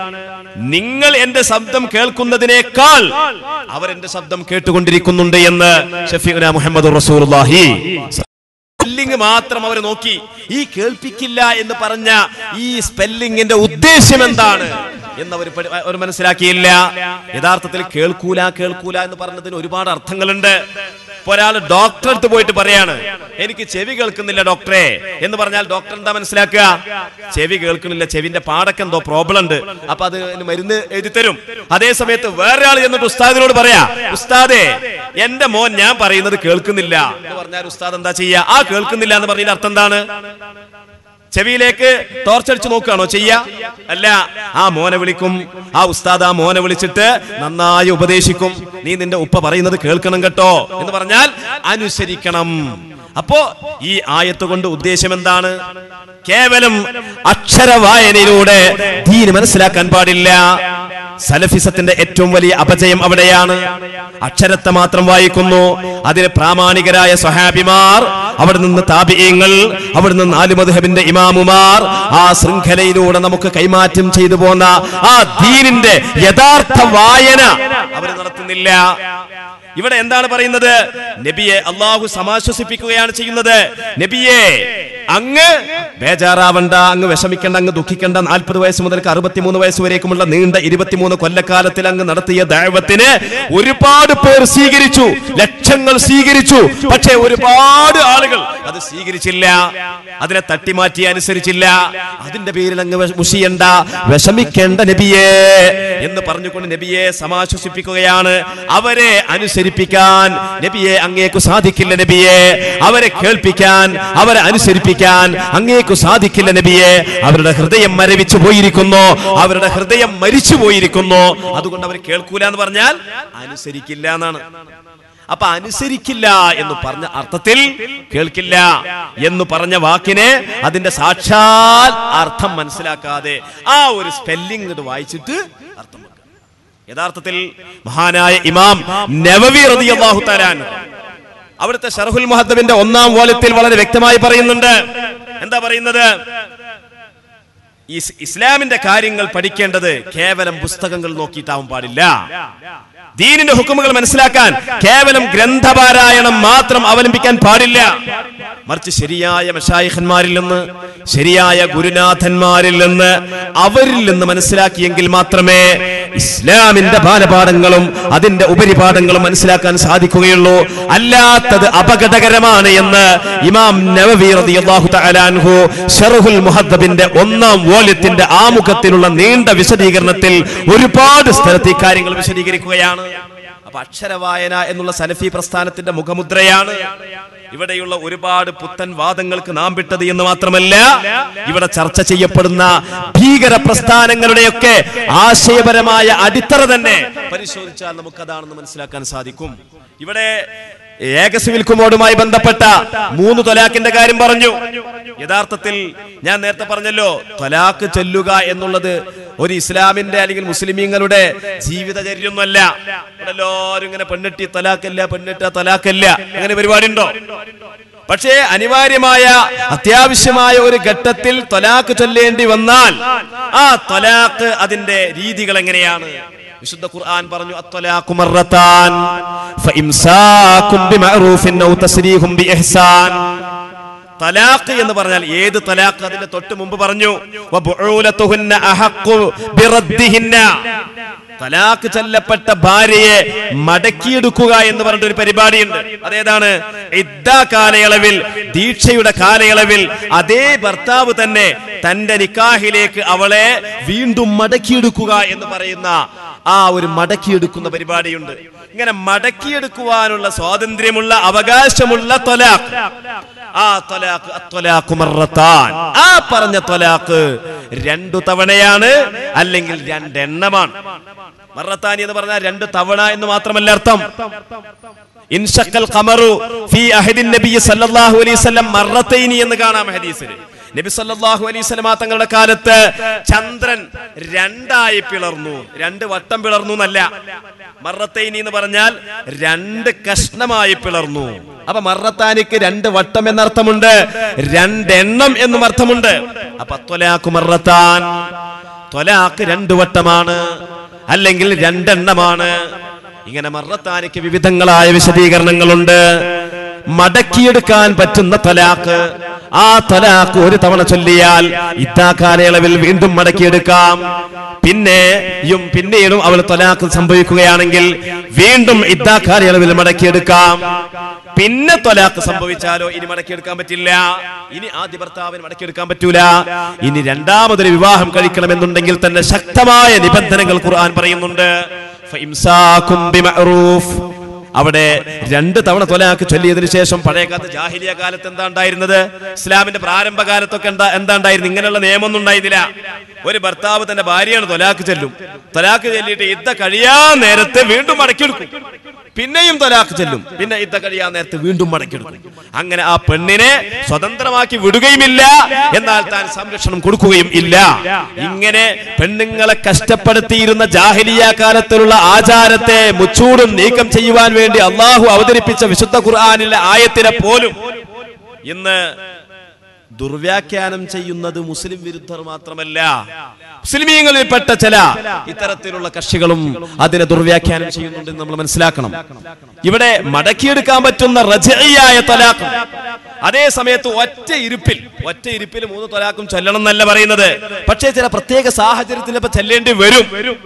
[SPEAKER 1] നിങ്ങൾ എന്റെ ശബ്ദം കേൾക്കുന്നതിനേക്കാൾ അവർ എന്റെ ശബ്ദം കേട്ടുകൊണ്ടിരിക്കുന്നുണ്ട് എന്ന് ഷഫീഖുന മുഹമ്മദ് റസൂലുള്ളാഹി സ്പെല്ലിംഗ് മാത്രം അവർ നോക്കി ഈ കേൾപ്പിക്കില്ല എന്ന് പറഞ്ഞ ഈ സ്പെല്ലിംഗിന്റെ ഉദ്ദേശ്യം എന്താണ് എന്ന് അവർ അവർ മനസ്സിലാക്കിയില്ല യഥാർത്ഥത്തിൽ കേൾക്കൂല കേൾക്കൂല എന്ന് പറഞ്ഞതിന് ഒരുപാട് അർത്ഥങ്ങളുണ്ട് ഇപ്പൊ ഒരാൾ ഡോക്ടറെ അടുത്ത് പോയിട്ട് പറയാണ് എനിക്ക് ചെവി കേൾക്കുന്നില്ല ഡോക്ടറെ എന്ന് പറഞ്ഞാൽ ഡോക്ടർ എന്താ മനസ്സിലാക്കുക ചെവി കേൾക്കുന്നില്ല ചെവിന്റെ പാടൊക്കെ എന്തോ പ്രോബ്ലം ഉണ്ട് അപ്പൊ അത് മരുന്ന് എഴുതി തരും അതേ സമയത്ത് വേറെ ആൾ എന്നിട്ട് ഉസ്താദിനോട് പറയാ ഉസ്താദേ എന്റെ മോൻ ഞാൻ പറയുന്നത് കേൾക്കുന്നില്ല എന്ന് പറഞ്ഞാൽ ഉസ്താദ് എന്താ ചെയ്യാ ആ കേൾക്കുന്നില്ല എന്ന് പറഞ്ഞതിന്റെ അർത്ഥം എന്താണ് ചെവിയിലേക്ക് ടോർച്ചടിച്ച് നോക്കുകയാണോ ചെയ്യ അല്ല ആ മോനെ വിളിക്കും ആ ഉസ്താദ് ആ മോനെ വിളിച്ചിട്ട് നന്നായി ഉപദേശിക്കും നീ നിന്റെ ഉപ്പ പറയുന്നത് കേൾക്കണം കേട്ടോ എന്ന് പറഞ്ഞാൽ അനുസരിക്കണം അപ്പോ ഈ ആയത്ത് കൊണ്ട് ഉദ്ദേശം എന്താണ് കേവലം അക്ഷരവായനയിലൂടെ ദീന് മനസ്സിലാക്കാൻ പാടില്ല സലഫിസത്തിന്റെ ഏറ്റവും വലിയ അപജയം അവിടെയാണ് അക്ഷരത്തെ മാത്രം വായിക്കുന്നു അതിന് പ്രാമാണികരായ സ്വഹാബിമാർ അവിടെ നിന്ന് താപിയങ്ങൾ അവിടെ നിന്ന് നാല് മധുഹബിന്റെ ഇമാമുമാർ ആ ശൃംഖലയിലൂടെ നമുക്ക് കൈമാറ്റം ചെയ്തു പോന്ന ആ ദീനിന്റെ യഥാർത്ഥ വായന അവർ നടത്തുന്നില്ല ഇവിടെ എന്താണ് പറയുന്നത് നബിയെ അള്ളാഹു സമാശ്വസിപ്പിക്കുകയാണ് ചെയ്യുന്നത് നബിയെ അങ്ങ് ബേജാറാവണ്ട അങ്ങ് വിഷമിക്കണ്ട അങ്ങ് ദുഃഖിക്കണ്ട നാൽപ്പത് വയസ്സ് മുതൽ അറുപത്തിമൂന്ന് വയസ്സ് വരേക്കുമുള്ള നീണ്ട ഇരുപത്തിമൂന്ന് കൊല്ലക്കാലത്തിൽ അങ്ങ് നടത്തിയ ദൈവത്തിന് ഒരുപാട് പേർ സ്വീകരിച്ചു ലക്ഷങ്ങൾ സ്വീകരിച്ചു പക്ഷേ ഒരുപാട് ആളുകൾ അത് സ്വീകരിച്ചില്ല അതിനെ തട്ടിമാറ്റി അനുസരിച്ചില്ല അതിന്റെ പേരിൽ അങ്ങ് വിഷ- മുഷിയണ്ട വിഷമിക്കേണ്ട നബിയെ എന്ന് പറഞ്ഞുകൊണ്ട് നബിയെ സമാശ്വസിപ്പിക്കുകയാണ് അവരെ അനുസരിപ്പിക്കാൻ നബിയെ അങ്ങേക്കു സാധിക്കില്ല നബിയെ അവരെ കേൾപ്പിക്കാൻ അവരെ അനുസരിപ്പിക്കാൻ അങ്ങേക്കു സാധിക്കില്ല നബിയെ അവരുടെ ഹൃദയം മരവിച്ചു പോയിരിക്കുന്നു അവരുടെ ഹൃദയം മരിച്ചു പോയിരിക്കുന്നു അതുകൊണ്ട് അവർ കേൾക്കൂല എന്ന് പറഞ്ഞാൽ അനുസരിക്കില്ല എന്നാണ് അപ്പൊ അനുസരിക്കില്ല എന്ന് പറഞ്ഞ അർത്ഥത്തിൽ കേൾക്കില്ല എന്ന് പറഞ്ഞ വാക്കിനെ അതിന്റെ സാക്ഷാൽ അർത്ഥം മനസ്സിലാക്കാതെ ആ ഒരു സ്പെല്ലിംഗ് ഇങ്ങോട്ട് വായിച്ചിട്ട് അർത്ഥം വെക്കുക യഥാർത്ഥത്തിൽ മഹാനായ ഇമാം നവവി റളിയല്ലാഹു തആല അൻഹു അവിടുത്തെ ഷറഹുൽ മുഹദ്ദബിന്റെ ഒന്നാം വോലത്തിൽ വളരെ വ്യക്തമായി പറയുന്നുണ്ട് എന്താ പറയുന്നത് ഇസ്- ഇസ്ലാമിന്റെ കാര്യങ്ങൾ പഠിക്കേണ്ടത് കേവലം പുസ്തകങ്ങൾ നോക്കിയിട്ടാവാൻ പാടില്ല ദീനിന്റെ ഹുക്കുമുകൾ മനസ്സിലാക്കാൻ കേവലം ഗ്രന്ഥപാരായണം മാത്രം അവലംബിക്കാൻ പാടില്ല മറിച്ച് ശരിയായ മഷായിഖന്മാരിൽ നിന്ന് ശരിയായ ഗുരുനാഥന്മാരിൽ നിന്ന് അവരിൽ നിന്ന് മനസ്സിലാക്കിയെങ്കിൽ മാത്രമേ ഇസ്ലാമിന്റെ ബാലപാഠങ്ങളും അതിന്റെ ഉപരിപാഠങ്ങളും മനസ്സിലാക്കാൻ സാധിക്കുകയുള്ളൂ അല്ലാത്തത് അപകടകരമാണ് എന്ന് ഇമാം നവവി റളിയല്ലാഹു തആല അൻഹു ഷർഹുൽ മുഹദ്ദബിന്റെ ഒന്നാം വോല്യത്തിന്റെ ആമുഖത്തിലുള്ള നീണ്ട വിശദീകരണത്തിൽ ഒരുപാട് സ്ഥലത്ത് ഈ കാര്യങ്ങൾ വിശദീകരിക്കുകയാണ് അപ്പൊ അക്ഷരവായന എന്നുള്ള സലഫി പ്രസ്ഥാനത്തിന്റെ മുഖമുദ്രയാണ് ഇവിടെയുള്ള ഒരുപാട് പുത്തൻ വാദങ്ങൾക്ക് നാം വിട്ടത് എന്ന് മാത്രമല്ല ഇവിടെ ചർച്ച ചെയ്യപ്പെടുന്ന ഭീകര പ്രസ്ഥാനങ്ങളുടെയൊക്കെ ആശയപരമായ അടിത്തറ തന്നെ പരിശോധിച്ചാൽ നമുക്കതാണെന്ന് മനസ്സിലാക്കാൻ സാധിക്കും ഇവിടെ ഏകസിവിൽ കുമോടുമായി ബന്ധപ്പെട്ട മൂന്ന് തൊലാക്കിന്റെ കാര്യം പറഞ്ഞു യഥാർത്ഥത്തിൽ ഞാൻ നേരത്തെ പറഞ്ഞല്ലോ തൊലാക്ക് ചൊല്ലുക എന്നുള്ളത് ഒരു ഇസ്ലാമിന്റെ അല്ലെങ്കിൽ മുസ്ലിമീങ്ങളുടെ ജീവിതചര്യൊന്നുമല്ല ഇവിടെ എല്ലാവരും ഇങ്ങനെ പെണ്ണിട്ടി തൊലാക്കല്ല പെണ്ണിട്ട തൊലാക്കല്ല അങ്ങനെ പരിപാടി ഉണ്ടോ പക്ഷേ അനിവാര്യമായ അത്യാവശ്യമായ ഒരു ഘട്ടത്തിൽ തൊലാക്ക് ചൊല്ലേണ്ടി വന്നാൽ ആ തൊലാക്ക് അതിന്റെ രീതികൾ എങ്ങനെയാണ് വിശുദ്ധ ഖുർആൻ പറഞ്ഞു അത്വലാഖു മർറത്താൻ ഫഇംസാകും ബിമഅറൂഫിൻ ഔ തസ്രീഹും ബിഇഹ്സാൻ തലാഖ് എന്ന് പറഞ്ഞാൽ ഏത് തലാഖ് അതിന്റെ തൊട്ട് മുമ്പ് പറഞ്ഞു വബുഊലതുഹുന്ന അഹഖു ബിറദ്ദിഹിന്ന തലാഖ് ചൊല്ലപ്പെട്ട ഭാര്യയെ മടക്കിയെടുക്കുക എന്ന് പറഞ്ഞിട്ട് ഒരു പരിപാടിയുണ്ട് അതേതാണ് ഇദ്ദ കാലയളവിൽ ദീക്ഷയുടെ കാലയളവിൽ അതേ ഭർത്താവ് തന്നെ തന്റെ നിക്കാഹിലേക്ക് അവളെ വീണ്ടും മടക്കിയെടുക്കുക എന്ന് പറയുന്ന ആ ഒരു മടക്കിയെടുക്കുന്ന പരിപാടിയുണ്ട് ഇങ്ങനെ മടക്കിയെടുക്കുവാനുള്ള സ്വാതന്ത്ര്യമുള്ള അവകാശമുള്ള തൊലാഖ് ആ തൊലാഖ് അത്വലാഖു മർറത്താൻ ആ പറഞ്ഞ തൊലാഖ് രണ്ടു തവണയാണ് അല്ലെങ്കിൽ രണ്ടെണ്ണമാണ് മറത്താനി എന്ന് പറഞ്ഞാൽ രണ്ട് തവണ എന്ന് മാത്രമല്ല അർത്ഥം ഇൻഷക്കൽ ഖമറു ഫീ അഹദിൻ നബി സല്ലല്ലാഹു അലൈഹി വസല്ലം മറത്തൈനി എന്ന് കാണാം ഹദീസിൽ നബി സല്ലല്ലാഹു അലൈഹി വസല്ലമ തങ്ങളുടെ കാലത്ത് ചന്ദ്രൻ രണ്ടായി പിളർന്നു രണ്ട് വട്ടം പിളർന്നു എന്നല്ല മറത്തൈനി എന്ന് പറഞ്ഞാൽ രണ്ട് കഷ്ണമായി പിളർന്നു അപ്പൊ മറത്താനിക്ക് രണ്ട് വട്ടം എന്നർത്ഥമുണ്ട് രണ്ടെണ്ണം എന്നും അർത്ഥമുണ്ട് അപ്പൊ ത്വലാഖു മറത്താൻ ത്വലാഖ് രണ്ട് വട്ടമാണ് അല്ലെങ്കിൽ രണ്ടെണ്ണമാണ് ഇങ്ങനെ മറത്താനിക്ക് വിവിധങ്ങളായ വിശദീകരണങ്ങളുണ്ട് മടക്കിയെടുക്കാൻ പറ്റുന്ന തലാക്ക് ആ തലാക്ക് ഒരു തവണ ചൊല്ലിയാൽ ഇത്താ കാലയളവിൽ വീണ്ടും മടക്കിയെടുക്കാം പിന്നെയും പിന്നീടും അവൾ തലാക്ക് സംഭവിക്കുകയാണെങ്കിൽ വീണ്ടും ഇത്താ കാലയളവിൽ മടക്കിയെടുക്കാം പിന്നെ തൊലാക്ക് സംഭവിച്ചാലോ ഇനി മടക്കിയെടുക്കാൻ പറ്റില്ല ഇനി ആദ്യ ഭർത്താവിന് മടക്കിയെടുക്കാൻ പറ്റൂല ഇനി രണ്ടാമതൊരു വിവാഹം കഴിക്കണമെന്നുണ്ടെങ്കിൽ തന്നെ ശക്തമായ നിബന്ധനകൾ ഖുർആൻ പറയുന്നുണ്ട് ഫഇംസാകും ബിമഅറൂഫ് അവിടെ രണ്ട് തവണ തൊലാക്ക് ചൊല്ലിയതിനു ശേഷം പഴയ കാലത്ത് ജാഹിലിയ കാലത്ത് എന്താ ഉണ്ടായിരുന്നത് ഇസ്ലാമിന്റെ പ്രാരംഭ കാലത്തൊക്കെ എന്താ എന്താ ഉണ്ടായിരുന്നു ഇങ്ങനെയുള്ള നിയമമൊന്നും ഉണ്ടായിരുന്നില്ല ഒരു ഭർത്താവ് തന്റെ ഭാര്യയാണ് തൊലാക്ക് ചെല്ലും തൊലാക്ക് ചൊല്ലിയിട്ട് ഇദ്ദ കഴിയാൻ നേരത്തെ വീണ്ടും മടക്കിയെടുക്കും പിന്നെയും തൊലാക്ക് ചെല്ലും പിന്നെ ഇദ്ദ കഴിയാൻ നേരത്തെ വീണ്ടും മടക്കിയെടുക്കും അങ്ങനെ ആ പെണ്ണിനെ സ്വതന്ത്രമാക്കി വിടുകയുമില്ല എന്നാൽ താൻ സംരക്ഷണം കൊടുക്കുകയും ഇല്ല ഇങ്ങനെ പെണ്ണുങ്ങളെ കഷ്ടപ്പെടുത്തിയിരുന്ന ജാഹിലിയ കാലത്തിലുള്ള ആചാരത്തെ മുച്ചൂടും നീക്കം ചെയ്യുവാൻ വേണ്ടി അള്ളാഹു അവതരിപ്പിച്ച വിശുദ്ധ ഖുർആാനിലെ ആയത്തിനെ പോലും ഇന്ന് ദുർവ്യാഖ്യാനം ചെയ്യുന്നത് മുസ്ലിം വിരുദ്ധർ മാത്രമല്ല മുസ്ലിമീങ്ങളിൽപ്പെട്ട ചില ഇത്തരത്തിലുള്ള കക്ഷികളും അതിനെ ദുർവ്യാഖ്യാനം ചെയ്യുന്നുണ്ടെന്ന് നമ്മൾ മനസ്സിലാക്കണം ഇവിടെ മടക്കിയെടുക്കാൻ പറ്റുന്ന റജയായ തലാഖ് അതേ സമയത്ത് ഒറ്റ ഇരുപ്പിൽ ഒറ്റ ഇരുപ്പിൽ മൂന്ന് തലാഖും ചൊല്ലണം എന്നല്ല പറയുന്നത് പക്ഷേ ചില പ്രത്യേക സാഹചര്യത്തിൽ ഇപ്പൊ ചെല്ലേണ്ടി വരും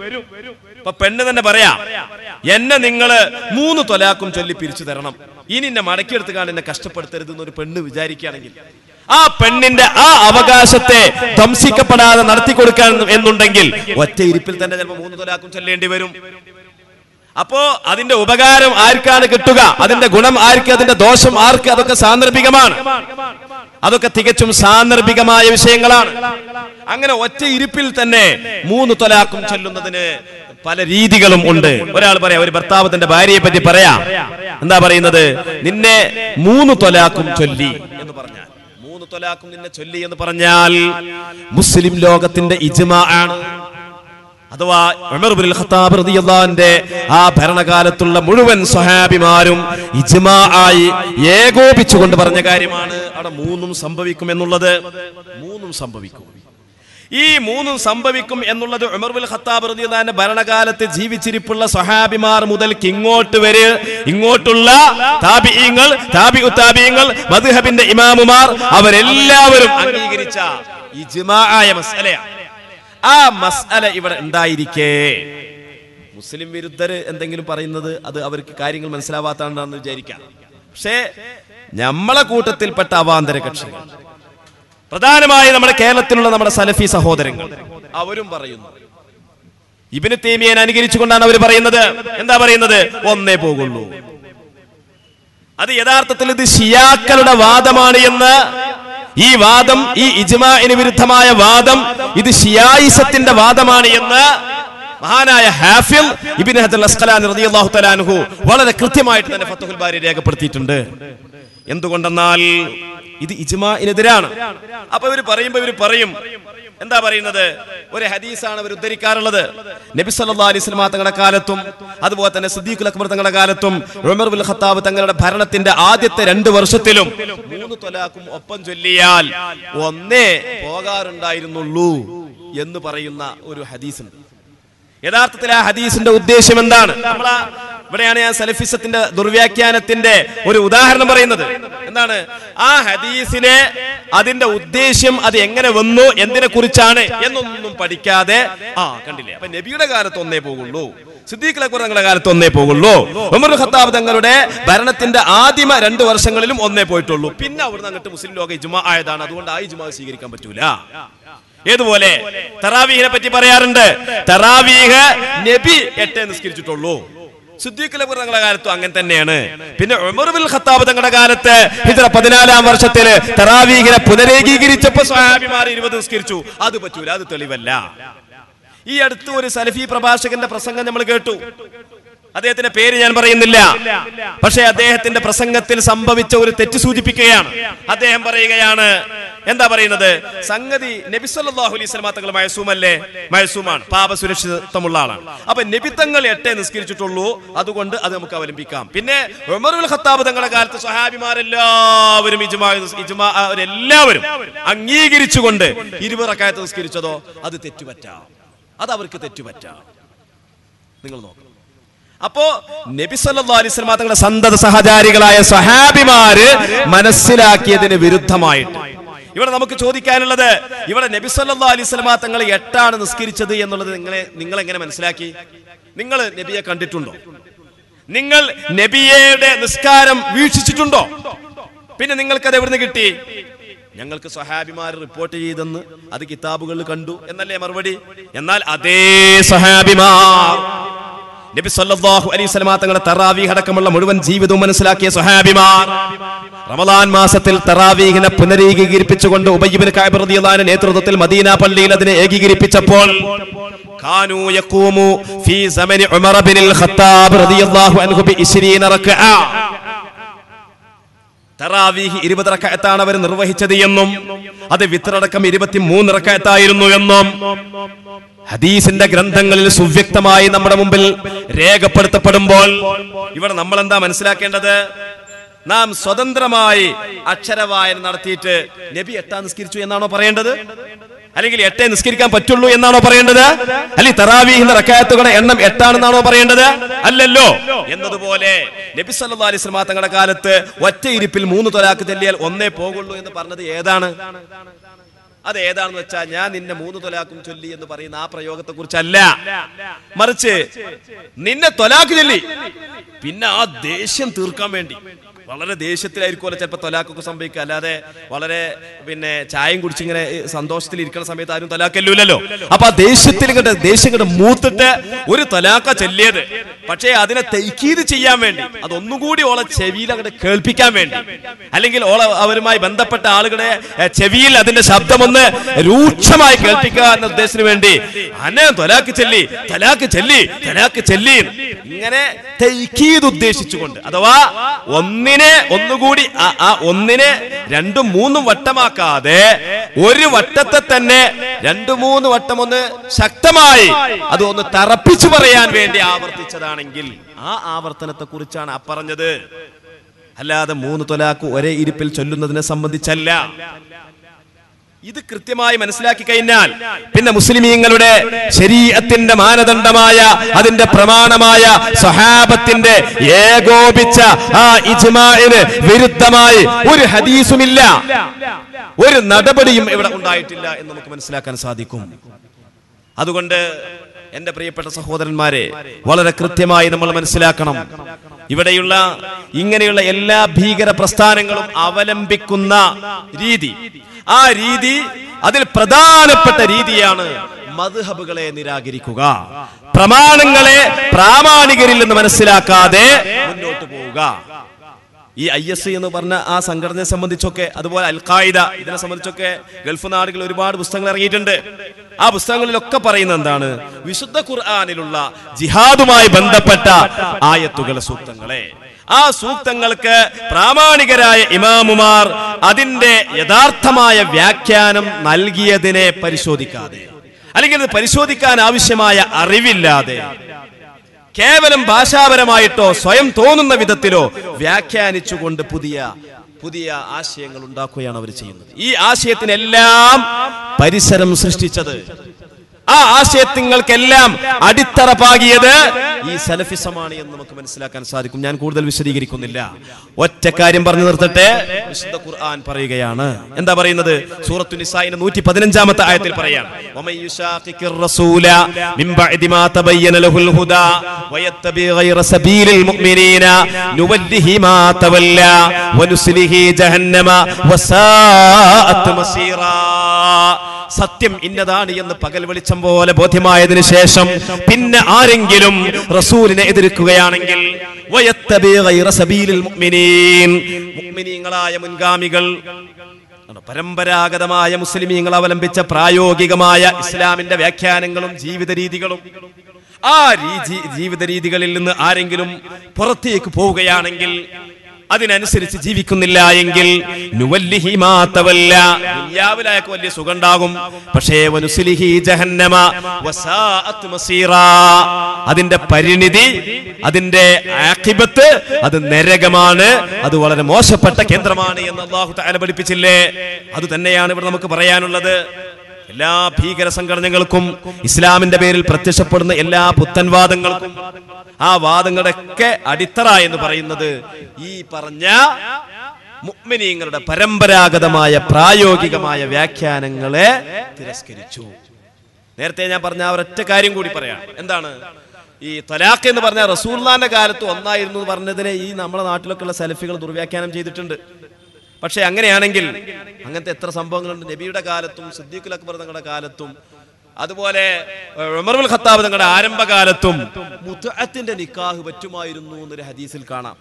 [SPEAKER 1] ഇപ്പൊ പെണ്ണ് തന്നെ പറയാം എന്നെ നിങ്ങള് മൂന്ന് തൊലാക്കും ചൊല്ലി പിരിച്ചു തരണം ഇനി എന്നെ മടക്കിയെടുത്തുകാണ്ട് എന്നെ കഷ്ടപ്പെടുത്തരുത് എന്നൊരു പെണ്ണ് വിചാരിക്കുകയാണെങ്കിൽ ആ പെണ്ണിന്റെ ആ അവകാശത്തെ ധ്വംസിക്കപ്പെടാതെ നടത്തി കൊടുക്കാൻ എന്നുണ്ടെങ്കിൽ ഒറ്റ ഇരിപ്പിൽ തന്നെ ചിലപ്പോൾ മൂന്ന് തൊലാക്കും ചൊല്ലേണ്ടി വരും അപ്പോ അതിന്റെ ഉപകാരം ആർക്കാണ് കിട്ടുക അതിന്റെ ഗുണം ആർക്ക് അതിന്റെ ദോഷം ആർക്ക് അതൊക്കെ സാന്ദർഭികമാണ് അതൊക്കെ തികച്ചും സാന്ദർഭികമായ വിഷയങ്ങളാണ് അങ്ങനെ ഒറ്റ ഇരിപ്പിൽ തന്നെ മൂന്ന് തൊലാക്കും ചൊല്ലുന്നതിന് പല രീതികളും ഉണ്ട് ഒരാൾ പറയാം ഒരു ഭർത്താവ് തന്റെ ഭാര്യയെ പറ്റി പറയാം എന്താ പറയുന്നത് നിന്നെ മൂന്ന് തൊലാക്കും ചൊല്ലി എന്ന് പറഞ്ഞാൽ മൂന്ന് തൊലാക്കും നിന്നെ ചൊല്ലി എന്ന് പറഞ്ഞാൽ മുസ്ലിം ലോകത്തിന്റെ ഇജ്മാ ആണ് അഥവാ ഉമർ ഇബ്നുൽ ഖത്താബ് റളിയല്ലാഹുവിന്റെ ആ ഭരണകാലത്തുള്ള മുഴുവൻ സ്വഹാബിമാരും ഇജ്മാ ആയി ഏകോപിച്ചുകൊണ്ട് പറഞ്ഞ കാര്യമാണ് അവിടെ മൂന്നും സംഭവിക്കും എന്നുള്ളത് മൂന്നും സംഭവിക്കും ഈ മൂന്നും സംഭവിക്കും എന്നുള്ളത് ഉമർ ബിൻ ഖത്താബ് റളിയല്ലാഹുവിന്റെ ഭരണകാലത്ത് ജീവിച്ചിരിപ്പുള്ള സ്വഹാബിമാർ മുതൽക്ക് ഇങ്ങോട്ട് വരെ ഇങ്ങോട്ടുള്ള താബിഈങ്ങൾ താബിഉ താബിഈങ്ങൾ മദ്ഹബിന്റെ ഇമാമുമാർ അവരെല്ലാവരും അംഗീകരിച്ച ഇജ്മാ ആയ മസ്അലയാണ് ആ മസ്അല ഇവിടെ ഉണ്ടായിരിക്കേ മുസ്ലിം വിരുദ്ധര് എന്തെങ്കിലും പറയുന്നത് അത് അവർക്ക് കാര്യങ്ങൾ മനസ്സിലാവാത്താണെന്ന് വിചാരിക്കാം പക്ഷേ നമ്മളെ കൂട്ടത്തിൽപ്പെട്ട അവാന്തര കക്ഷികൾ പ്രധാനമായി നമ്മുടെ കേരളത്തിലുള്ള നമ്മുടെ സലഫി സഹോദരങ്ങൾ അവരും പറയുന്നു ഇബിന് തേമിയൻ അനുകരിച്ചുകൊണ്ടാണ് അവർ പറയുന്നത് എന്താ പറയുന്നത് ഒന്നേ പോകുള്ളൂ അത് യഥാർത്ഥത്തിൽ ഇത് ഷിയാക്കളുടെ വാദമാണ് എന്ന് ഈ വാദം ഈ ഇജ്മാഇന് വിരുദ്ധമായ വാദം ഇത് ഷിയായിസത്തിന്റെ വാദമാണ് എന്ന് മഹാനായ ഹാഫിൽ ഇബിൻ ഹജൽ അസ്ഖലാൻ റളിയല്ലാഹു തആല അൻഹു വളരെ കൃത്യമായിട്ട് തന്നെ ഫത്തുഹുൽ ബാരി രേഖപ്പെടുത്തിയിട്ടുണ്ട് എന്തുകൊണ്ടെന്നാൽ ഇത് ഇജ്മാഇനെതിരാണ് അപ്പൊ ഇവർ പറയുമ്പോ ഇവർ പറയും എന്താ പറയുന്നത് ഒരു ഹദീസാണ് അവർ ഉദ്ധരിക്കാറുള്ളത് നബി സല്ലല്ലാഹു അലൈഹി വസല്ലം തങ്ങളുടെ കാലത്തും അതുപോലെ തന്നെ സിദ്ദീഖുൽ അക്ബർ തങ്ങളുടെ കാലത്തും ഉമർ ബിൻ ഖത്താബ് തങ്ങളുടെ ഭരണത്തിന്റെ ആദ്യത്തെ രണ്ട് വർഷത്തിലും മൂന്ന് തൊലാക്കും ഒപ്പം ചൊല്ലിയാൽ ഒന്നേ പോകാറുണ്ടായിരുന്നുള്ളൂ എന്ന് പറയുന്ന ഒരു ഹദീസുണ്ട് യഥാർത്ഥത്തിൽ ആ ഹദീസിന്റെ ഉദ്ദേശം എന്താണ് നമ്മളാ ഇവിടെയാണ് ഞാൻ സലഫിസത്തിന്റെ ദുർവ്യാഖ്യാനത്തിന്റെ ഒരു ഉദാഹരണം പറയുന്നത് എന്താണ് ആ ഹദീസിനെ അതിന്റെ ഉദ്ദേശ്യം അത് എങ്ങനെ വന്നു എന്തിനെ കുറിച്ചാണ് എന്നൊന്നും പഠിക്കാതെ ആ കണ്ടില്ലേ അപ്പൊ നബിയുടെ കാലത്ത് ഒന്നേ പോകുള്ളൂ സിദ്ദീഖ് അക്ബർ തങ്ങളുടെ കാലത്ത് ഒന്നേ പോകുള്ളൂ ഉമർ ഖത്താബ് തങ്ങളുടെ ഭരണത്തിന്റെ ആദ്യമ രണ്ട് വർഷങ്ങളിലും ഒന്നേ പോയിട്ടുള്ളൂ പിന്നെ അവിടുന്ന് അങ്ങോട്ട് മുസ്ലിം ലോക ഇജുമ ആയതാണ് അതുകൊണ്ട് ആ ഇജുമ സ്വീകരിക്കാൻ പറ്റൂല ഏതുപോലെ തറാവീഹിനെ പറ്റി പറയാറുണ്ട് തറാവീഹ് നബി എട്ടേ നിസ്കരിച്ചിട്ടുള്ളൂ സിദ്ദീഖ് അക്ബർ തങ്ങളുടെ കാലത്തും അങ്ങനെ തന്നെയാണ് പിന്നെ ഉമർ ബിൻ ഖത്താബ് തങ്ങളുടെ കാലത്ത് ഹിജ്റ പതിനാലാം വർഷത്തില് തറാവീഹിനെ പുനരേകീകരിച്ചപ്പോ സ്വഹാബിമാർ ഇരുപത് നിസ്കരിച്ചു അത് പറ്റൂല അത് തെളിവല്ല ഈ അടുത്ത് ഒരു സലഫി പ്രഭാഷകന്റെ പ്രസംഗം നമ്മൾ കേട്ടു അദ്ദേഹത്തിന്റെ പേര് ഞാൻ പറയുന്നില്ല പക്ഷേ അദ്ദേഹത്തിന്റെ പ്രസംഗത്തിൽ സംഭവിച്ച ഒരു തെറ്റ് സൂചിപ്പിക്കുകയാണ് അദ്ദേഹം പറയുകയാണ് എന്താ പറയുന്നത് സംഗതി നബി സല്ലല്ലാഹു അലൈഹി വസല്ലം തങ്ങൾ മയസൂമല്ലേ മയസൂമാണ് പാപസുരക്ഷിതത്വമുള്ള ആളാണ് അപ്പൊ നബി തങ്ങൾ എട്ടേ നിസ്കരിച്ചിട്ടുള്ളൂ അതുകൊണ്ട് അത് നമുക്ക് അവലംബിക്കാം പിന്നെ ഉമർ ഉൽ ഖത്താബ് തങ്ങളുടെ കാലത്ത് സ്വഹാബിമാരെല്ലാവരും ഇജ്മാ ഇജ്മാ അവരെല്ലാവരും അംഗീകരിച്ചുകൊണ്ട് ഇരുപറക്കായത്ത് നിസ്കരിച്ചതോ അത് തെറ്റുപറ്റാം അത് അവർക്ക് തെറ്റുപറ്റാം നിങ്ങൾ നോക്കണം അപ്പോ നബി സല്ലല്ലാഹു അലൈഹി വസല്ലം തങ്ങളുടെ സന്തത സഹചാരികളായ സഹാബിമാര് മനസ്സിലാക്കിയതിന് വിരുദ്ധമായിട്ട് ഇവിടെ നമുക്ക് ചോദിക്കാനുള്ളത് ഇവിടെ നബി സല്ലല്ലാഹു അലൈഹി വസല്ലം തങ്ങൾ എട്ടാണ് നിസ്കരിച്ചത് എന്നുള്ളത് നിങ്ങളെ നിങ്ങൾ എങ്ങനെ മനസ്സിലാക്കി നിങ്ങൾ നബിയെ കണ്ടിട്ടുണ്ടോ നിങ്ങൾ നബിയുടെ നിസ്കാരം വീക്ഷിച്ചിട്ടുണ്ടോ പിന്നെ നിങ്ങൾക്ക് അത് എവിടുന്ന് കിട്ടി ഞങ്ങൾക്ക് സഹാബിമാർ റിപ്പോർട്ട് ചെയ്തെന്ന് അത് കിതാബുകളിൽ കണ്ടു എന്നല്ലേ മറുപടി എന്നാൽ അതേ സഹാബിമാർ നബി സല്ലല്ലാഹു അലൈഹി വസല്ലമ തങ്ങളുടെ തറാവീഹ് അടക്കമുള്ള മുഴുവൻ ജീവിതവും മനസ്സിലാക്കിയ സ്വഹാബിമാർ റമദാൻ മാസത്തിൽ തറാവീഹിനെ പുനരേകീകരിപ്പിച്ചുകൊണ്ട് ഉബയ്യിബ്നു കഅബ് റളിയല്ലാഹു അൻഹു നേതൃത്വത്തിൽ മദീന പള്ളിയിൽ അതിനെ ഏകീകരിപ്പിച്ചപ്പോൾ കാനൂ യഖൂമു ഫീ സമനി ഉമർ ബിനുൽ ഖത്താബ് റളിയല്ലാഹു അൻഹു ബി 20 റക്അ തറാവീഹ് ഇരുപത് റക്കയത്താണ് അവർ നിർവഹിച്ചത് എന്നും അത് വിത്രടക്കം ഇരുപത്തിമൂന്ന് റക്കയത്തായിരുന്നു എന്നും ഹദീസിന്റെ ഗ്രന്ഥങ്ങളിൽ സുവ്യക്തമായി നമ്മുടെ മുമ്പിൽ രേഖപ്പെടുത്തപ്പെടുമ്പോൾ ഇവിടെ നമ്മൾ എന്താ മനസ്സിലാക്കേണ്ടത് നാം സ്വതന്ത്രമായി അക്ഷരവായന നടത്തിയിട്ട് നബി എട്ടാം നിസ്കരിച്ചു എന്നാണോ പറയേണ്ടത് അല്ലെങ്കിൽ എട്ടേ നിസ്കരിക്കാൻ പറ്റുള്ളൂ എന്നാണോ പറയേണ്ടത് അല്ലെങ്കിൽ തറാവീഹിന്റെ റക്കായത്തുകളുടെ എണ്ണം എട്ടാണെന്നാണോ പറയേണ്ടത് അല്ലല്ലോ എന്നതുപോലെ നബി സല്ലല്ലാഹു അലൈഹി വസല്ലം തങ്ങളുടെ കാലത്ത് ഒറ്റ ഇരിപ്പിൽ മൂന്ന് തൊലാക്ക് ചെല്ലിയാൽ ഒന്നേ പോകുള്ളൂ എന്ന് പറഞ്ഞത് ഏതാണ് അത് ഏതാണെന്ന് വെച്ചാൽ ഞാൻ നിന്നെ മൂന്ന് തൊലാക്കും ചൊല്ലി എന്ന് പറയുന്ന ആ പ്രയോഗത്തെ കുറിച്ചല്ല മറിച്ച് നിന്നെ തൊലാക്ക് ചൊല്ലി പിന്നെ ആ ദേഷ്യം തീർക്കാൻ വേണ്ടി വളരെ ദേഷ്യത്തിലായിരിക്കുമല്ലോ ചിലപ്പോൾ തൊലാക്കൊക്കെ സംഭവിക്കുക അല്ലാതെ വളരെ പിന്നെ ചായയും കുടിച്ചിങ്ങനെ സന്തോഷത്തിൽ ഇരിക്കുന്ന സമയത്ത് ആരും തൊലാക്കല്ലൂലല്ലോ അപ്പൊ ആ ദേഷ്യത്തിൽ ഇങ്ങോട്ട് ദേഷ്യം ഇങ്ങോട്ട് മൂത്തിട്ട് ഒരു തൊലാക്ക ചൊല്ലിയത് പക്ഷേ അതിനെ തെയ്ക്കീത് ചെയ്യാൻ വേണ്ടി അതൊന്നും കൂടി ഓളെ ചെവിയിൽ അങ്ങോട്ട് കേൾപ്പിക്കാൻ വേണ്ടി അല്ലെങ്കിൽ ഓള അവരുമായി ബന്ധപ്പെട്ട ആളുകളെ എ, ചെവിയിൽ അതിന്റെ ശബ്ദമൊന്ന് രൂക്ഷമായി കേൾപ്പിക്കുക എന്ന ഉദ്ദേശത്തിന് വേണ്ടി അന്നെ തൊലാക്ക് ചെല്ലി തലാക്ക് ചെല്ലി തലാക്ക് ചെല്ലി ഇങ്ങനെ തെയ്ക്കീത് ഉദ്ദേശിച്ചുകൊണ്ട് അഥവാ ഒന്നിനെ ഒന്നുകൂടി ആ- ആ ഒന്നിനെ രണ്ടും മൂന്നും വട്ടമാക്കാതെ ഒരു വട്ടത്തെ തന്നെ രണ്ടു മൂന്ന് വട്ടം ഒന്ന് ശക്തമായി അത് ഒന്ന് തറപ്പിച്ചു പറയാൻ വേണ്ടി ആവർത്തിച്ചതാണെങ്കിൽ ആ ആവർത്തനത്തെ കുറിച്ചാണ് ആ പറഞ്ഞത് അല്ലാതെ മൂന്ന് തൊലാക്ക് ഒരേ ഇരിപ്പിൽ ചൊല്ലുന്നതിനെ സംബന്ധിച്ചല്ല ഇത് കൃത്യമായി മനസ്സിലാക്കി കഴിഞ്ഞാൽ പിന്നെ മുസ്ലിമീങ്ങളുടെ ശരീരത്തിന്റെ മാനദണ്ഡമായ അതിന്റെ പ്രമാണമായ സഹാബത്തിന്റെ ഏകോപിച്ച ആ ഇജ്മാഇന് വിരുദ്ധമായി ഒരു ഹദീസുമില്ല ഒരു നടപടിയും ഇവിടെ ഉണ്ടായിട്ടില്ല എന്ന് നമുക്ക് മനസ്സിലാക്കാൻ സാധിക്കും അതുകൊണ്ട് എന്റെ പ്രിയപ്പെട്ട സഹോദരന്മാരെ വളരെ കൃത്യമായി നമ്മൾ മനസ്സിലാക്കണം ഇവിടെയുള്ള ഇങ്ങനെയുള്ള എല്ലാ ഭീകര പ്രസ്ഥാനങ്ങളും അവലംബിക്കുന്ന രീതി ആ രീതി അതിൽ പ്രധാനപ്പെട്ട രീതിയാണ് മദ്ഹബുകളെ നിരാകരിക്കുക പ്രമാണങ്ങളെ പ്രാമാണികരിൽ നിന്ന് മനസ്സിലാക്കാതെ മുന്നോട്ട് പോവുക ഈ ഐ എസ് എന്ന് പറഞ്ഞ ആ സംഘടനയെ സംബന്ധിച്ചൊക്കെ അതുപോലെ അൽ ഖായിദ ഇതിനെ സംബന്ധിച്ചൊക്കെ ഗൾഫ് നാടുകളിൽ ഒരുപാട് പുസ്തകങ്ങൾ ഇറങ്ങിയിട്ടുണ്ട് ആ പുസ്തകങ്ങളിലൊക്കെ പറയുന്നത് എന്താണ് വിശുദ്ധ ഖുർആാനിലുള്ള ജിഹാദുമായി ബന്ധപ്പെട്ട ആയത്തുകളെ സൂക്തങ്ങളെ ആ സൂക്തങ്ങൾക്ക് പ്രാമാണികരായ ഇമാമുമാർ അതിന്റെ യഥാർത്ഥമായ വ്യാഖ്യാനം നൽകിയതിനെ പരിശോധിക്കാതെ അല്ലെങ്കിൽ അത് പരിശോധിക്കാൻ ആവശ്യമായ അറിവില്ലാതെ കേവലം ഭാഷാപരമായിട്ടോ സ്വയം തോന്നുന്ന വിധത്തിലോ വ്യാഖ്യാനിച്ചുകൊണ്ട് പുതിയ പുതിയ ആശയങ്ങൾ ഉണ്ടാക്കുകയാണ് അവർ ചെയ്യുന്നത് ഈ ആശയത്തിനെല്ലാം പരിസരം സൃഷ്ടിച്ചത് ആ ആശയത്തിങ്ങൾക്കെല്ലാം അടിത്തറ പാകിയത് ഈ സലഫിസമാണ് എന്ന് നമുക്ക് മനസ്സിലാക്കാൻ സാധിക്കും ഞാൻ കൂടുതൽ വിശദീകരിക്കുന്നില്ല ഒറ്റ കാര്യം പറഞ്ഞു നിർത്തട്ടെ വിശുദ്ധ ഖുർആൻ പറയുകയാണ് എന്താ പറയുന്നത് സൂറത്തു നിസായിന്റെ നൂറ്റി പതിനഞ്ചാമത്തെ ആയത്തിൽ പറയാം وَمَن يُشَاقِقِ الرَّسُولَ مِن بَعْدِ مَا تَبَيَّنَ لَهُ الْهُدَى وَيَتَّبِعْ غَيْرَ سَبِيلِ الْمُؤْمِنِينَ نُوَلِّهِ مَا تَوَلَّى وَنُصْلِهِ جَهَنَّمَ وَسَاءَتْ مَصِيرًا സത്യം ഇന്നതാണ് എന്ന് പകൽ വെളിച്ചം പോലെ ബോധ്യമായതിനു ശേഷം പിന്നെ ആരെങ്കിലും റസൂലിനെ എതിർക്കുകയാണെങ്കിൽ വയത്തബി ഗൈറ സബീലിൽ മുഅ്മിനീൻ. മുഅ്മിനീങ്ങളായ മുൻഗാമികൾ ആണ്. പരമ്പരാഗതമായ മുസ്ലിമീങ്ങൾ അവലംബിച്ച പ്രായോഗികമായ ഇസ്ലാമിന്റെ വ്യാഖ്യാനങ്ങളും ജീവിത രീതികളും ആ രീതി ജീവിത രീതികളിൽ നിന്ന് ആരെങ്കിലും പുറത്തേക്ക് പോവുകയാണെങ്കിൽ അതിനനുസരിച്ച് ജീവിക്കുന്നില്ല എങ്കിൽ നുവല്ലിഹി മാ തവല്ല. ദുനിയാവിൽ അയാൾക്ക് വലിയ സുഖം ഉണ്ടാകും പക്ഷേ വനുസ്ലിഹി ജഹന്നമ വസാഅത്ത് മസീറാ. അതിന്റെ പരിണിതി അതിന്റെ ആഖിബത്ത് അത് നരകമാണ് അത് വളരെ മോശപ്പെട്ട കേന്ദ്രമാണ് എന്ന് അള്ളാഹു തആല പഠിപ്പിച്ചില്ലേ അത് തന്നെയാണ് ഇവിടെ നമുക്ക് പറയാനുള്ളത് എല്ലാ ഭീകര സംഘടനകൾക്കും ഇസ്ലാമിന്റെ പേരിൽ പ്രത്യക്ഷപ്പെടുന്ന എല്ലാ പുത്തൻവാദങ്ങൾക്കും ആ വാദങ്ങളുടെയൊക്കെ അടിത്തറ എന്ന് പറയുന്നത് ഈ പറഞ്ഞ മുഅ്മിനീങ്ങളുടെ പരമ്പരാഗതമായ പ്രായോഗികമായ വ്യാഖ്യാനങ്ങളെ തിരസ്കരിച്ചു നേരത്തെ ഞാൻ പറഞ്ഞ ആ ഒരൊറ്റ കാര്യം കൂടി പറയാം എന്താണ് ഈ തലാഖ് എന്ന് പറഞ്ഞ റസൂല്ലാന്റെ കാലത്ത് ഒന്നായിരുന്നു എന്ന് പറഞ്ഞതിനെ ഈ നമ്മുടെ നാട്ടിലൊക്കെ ഉള്ള സെൽഫികൾ ദുർവ്യാഖ്യാനം ചെയ്തിട്ടുണ്ട് പക്ഷെ അങ്ങനെയാണെങ്കിൽ അങ്ങനത്തെ എത്ര സംഭവങ്ങളുണ്ട് നബിയുടെ കാലത്തും സിദ്ദീഖുൽ അക്ബർ തങ്ങളുടെ കാലത്തും അതുപോലെ ഏഹ്, ഉമറുൽ ഖത്താബ് തങ്ങളുടെ ആരംഭകാലത്തും മുത്തഅത്തിന്റെ നിക്കാഹ് പറ്റുമായിരുന്നു എന്നൊരു ഹദീസിൽ കാണാം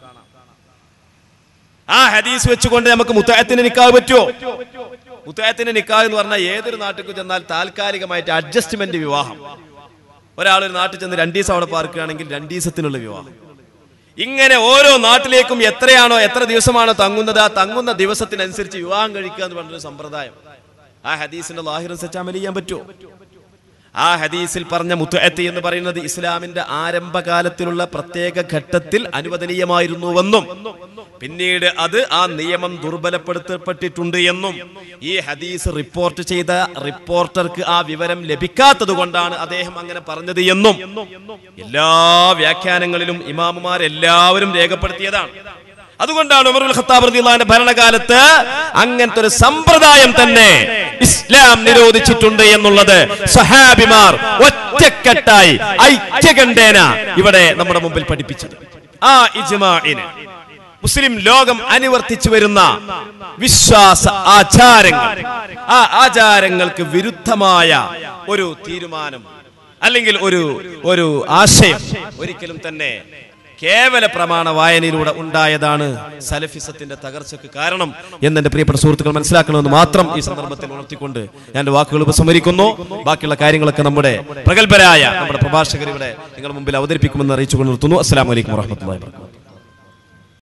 [SPEAKER 1] ആ ഹദീസ് വെച്ചുകൊണ്ട് നമുക്ക് മുത്തഅത്തിന്റെ നിക്കാഹ് പറ്റുമോ മുത്തഅത്തിന്റെ നിക്കാഹ് എന്ന് പറഞ്ഞാൽ ഏതൊരു നാട്ടിൽ ചെന്നാൽ താൽക്കാലികമായിട്ട് അഡ്ജസ്റ്റ്മെന്റ് വിവാഹം ഒരാൾ ഒരു നാട്ടിൽ ചെന്ന് രണ്ടു ദിവസം അവിടെ പാർക്കുകയാണെങ്കിൽ രണ്ടു ദിവസത്തിനുള്ള വിവാഹം ഇങ്ങനെ ഓരോ നാട്ടിലേക്കും എത്രയാണോ എത്ര ദിവസമാണോ തങ്ങുന്നത് ആ തങ്ങുന്ന ദിവസത്തിനനുസരിച്ച് വിവാഹം കഴിക്കുക എന്ന് പറഞ്ഞൊരു സമ്പ്രദായം ആ ഹദീസിന്റെ ലാഹിറും സച്ചാമൽ ചെയ്യാൻ പറ്റുമോ ആ ഹദീസിൽ പറഞ്ഞ മുത്തുഅത്ത് എന്ന് പറയുന്നത് ഇസ്ലാമിന്റെ ആരംഭകാലത്തിലുള്ള പ്രത്യേക ഘട്ടത്തിൽ അനുവദനീയമായിരുന്നുവെന്നും പിന്നീട് അത് ആ നിയമം ദുർബലപ്പെടുത്തപ്പെട്ടിട്ടുണ്ട് എന്നും ഈ ഹദീസ് റിപ്പോർട്ട് ചെയ്ത റിപ്പോർട്ടർക്ക് ആ വിവരം ലഭിക്കാത്തത് കൊണ്ടാണ് അദ്ദേഹം അങ്ങനെ പറഞ്ഞത് എന്നും എല്ലാ വ്യാഖ്യാനങ്ങളിലും ഇമാമുമാരെല്ലാവരും രേഖപ്പെടുത്തിയതാണ് അതുകൊണ്ടാണ് ഉമറുൽ ഖത്താബ് റളിയല്ലാഹുവിന്റെ ഭരണകാലത്ത് അങ്ങനത്തെ ഒരു സമ്പ്രദായം തന്നെ ഇസ്ലാം നിരോധിച്ചിട്ടുണ്ട് എന്നുള്ളത് സഹാബിമാർ ഒറ്റക്കെട്ടായി ഐക്യകണ്ഠേന ഇവിടെ നമ്മുടെ മുമ്പിൽ പഠിപ്പിച്ചത് ആ ഇജ്മാഇന് മുസ്ലിം ലോകം അനുവർത്തിച്ചു വരുന്ന വിശ്വാസ ആചാരങ്ങൾ ആ ആചാരങ്ങൾക്ക് വിരുദ്ധമായ ഒരു തീരുമാനം അല്ലെങ്കിൽ ഒരു ഒരു ആശയം ഒരിക്കലും തന്നെ കേവല പ്രമാണ വായനയിലൂടെ ഉണ്ടായതാണ് സലഫിസത്തിന്റെ തകർച്ചയ്ക്ക് കാരണം എന്ന് എന്റെ പ്രിയപ്പെട്ട സുഹൃത്തുക്കൾ മനസ്സിലാക്കണമെന്ന് മാത്രം ഈ സന്ദർഭത്തിൽ ഉണർത്തിക്കൊണ്ട് ഞാൻ എന്റെ വാക്കുകൾ ഉപസംഹരിക്കുന്നു ബാക്കിയുള്ള കാര്യങ്ങളൊക്കെ നമ്മുടെ പ്രഗത്ഭരായ നമ്മുടെ പ്രഭാഷകർ ഇവിടെ നിങ്ങളുടെ മുമ്പിൽ അവതരിപ്പിക്കുമെന്ന് അറിയിച്ചുകൊണ്ട് നിർത്തുന്നു അസ്സലാമു അലൈക്കും വറഹ്മത്തുള്ളാഹി വബറകാതുഹു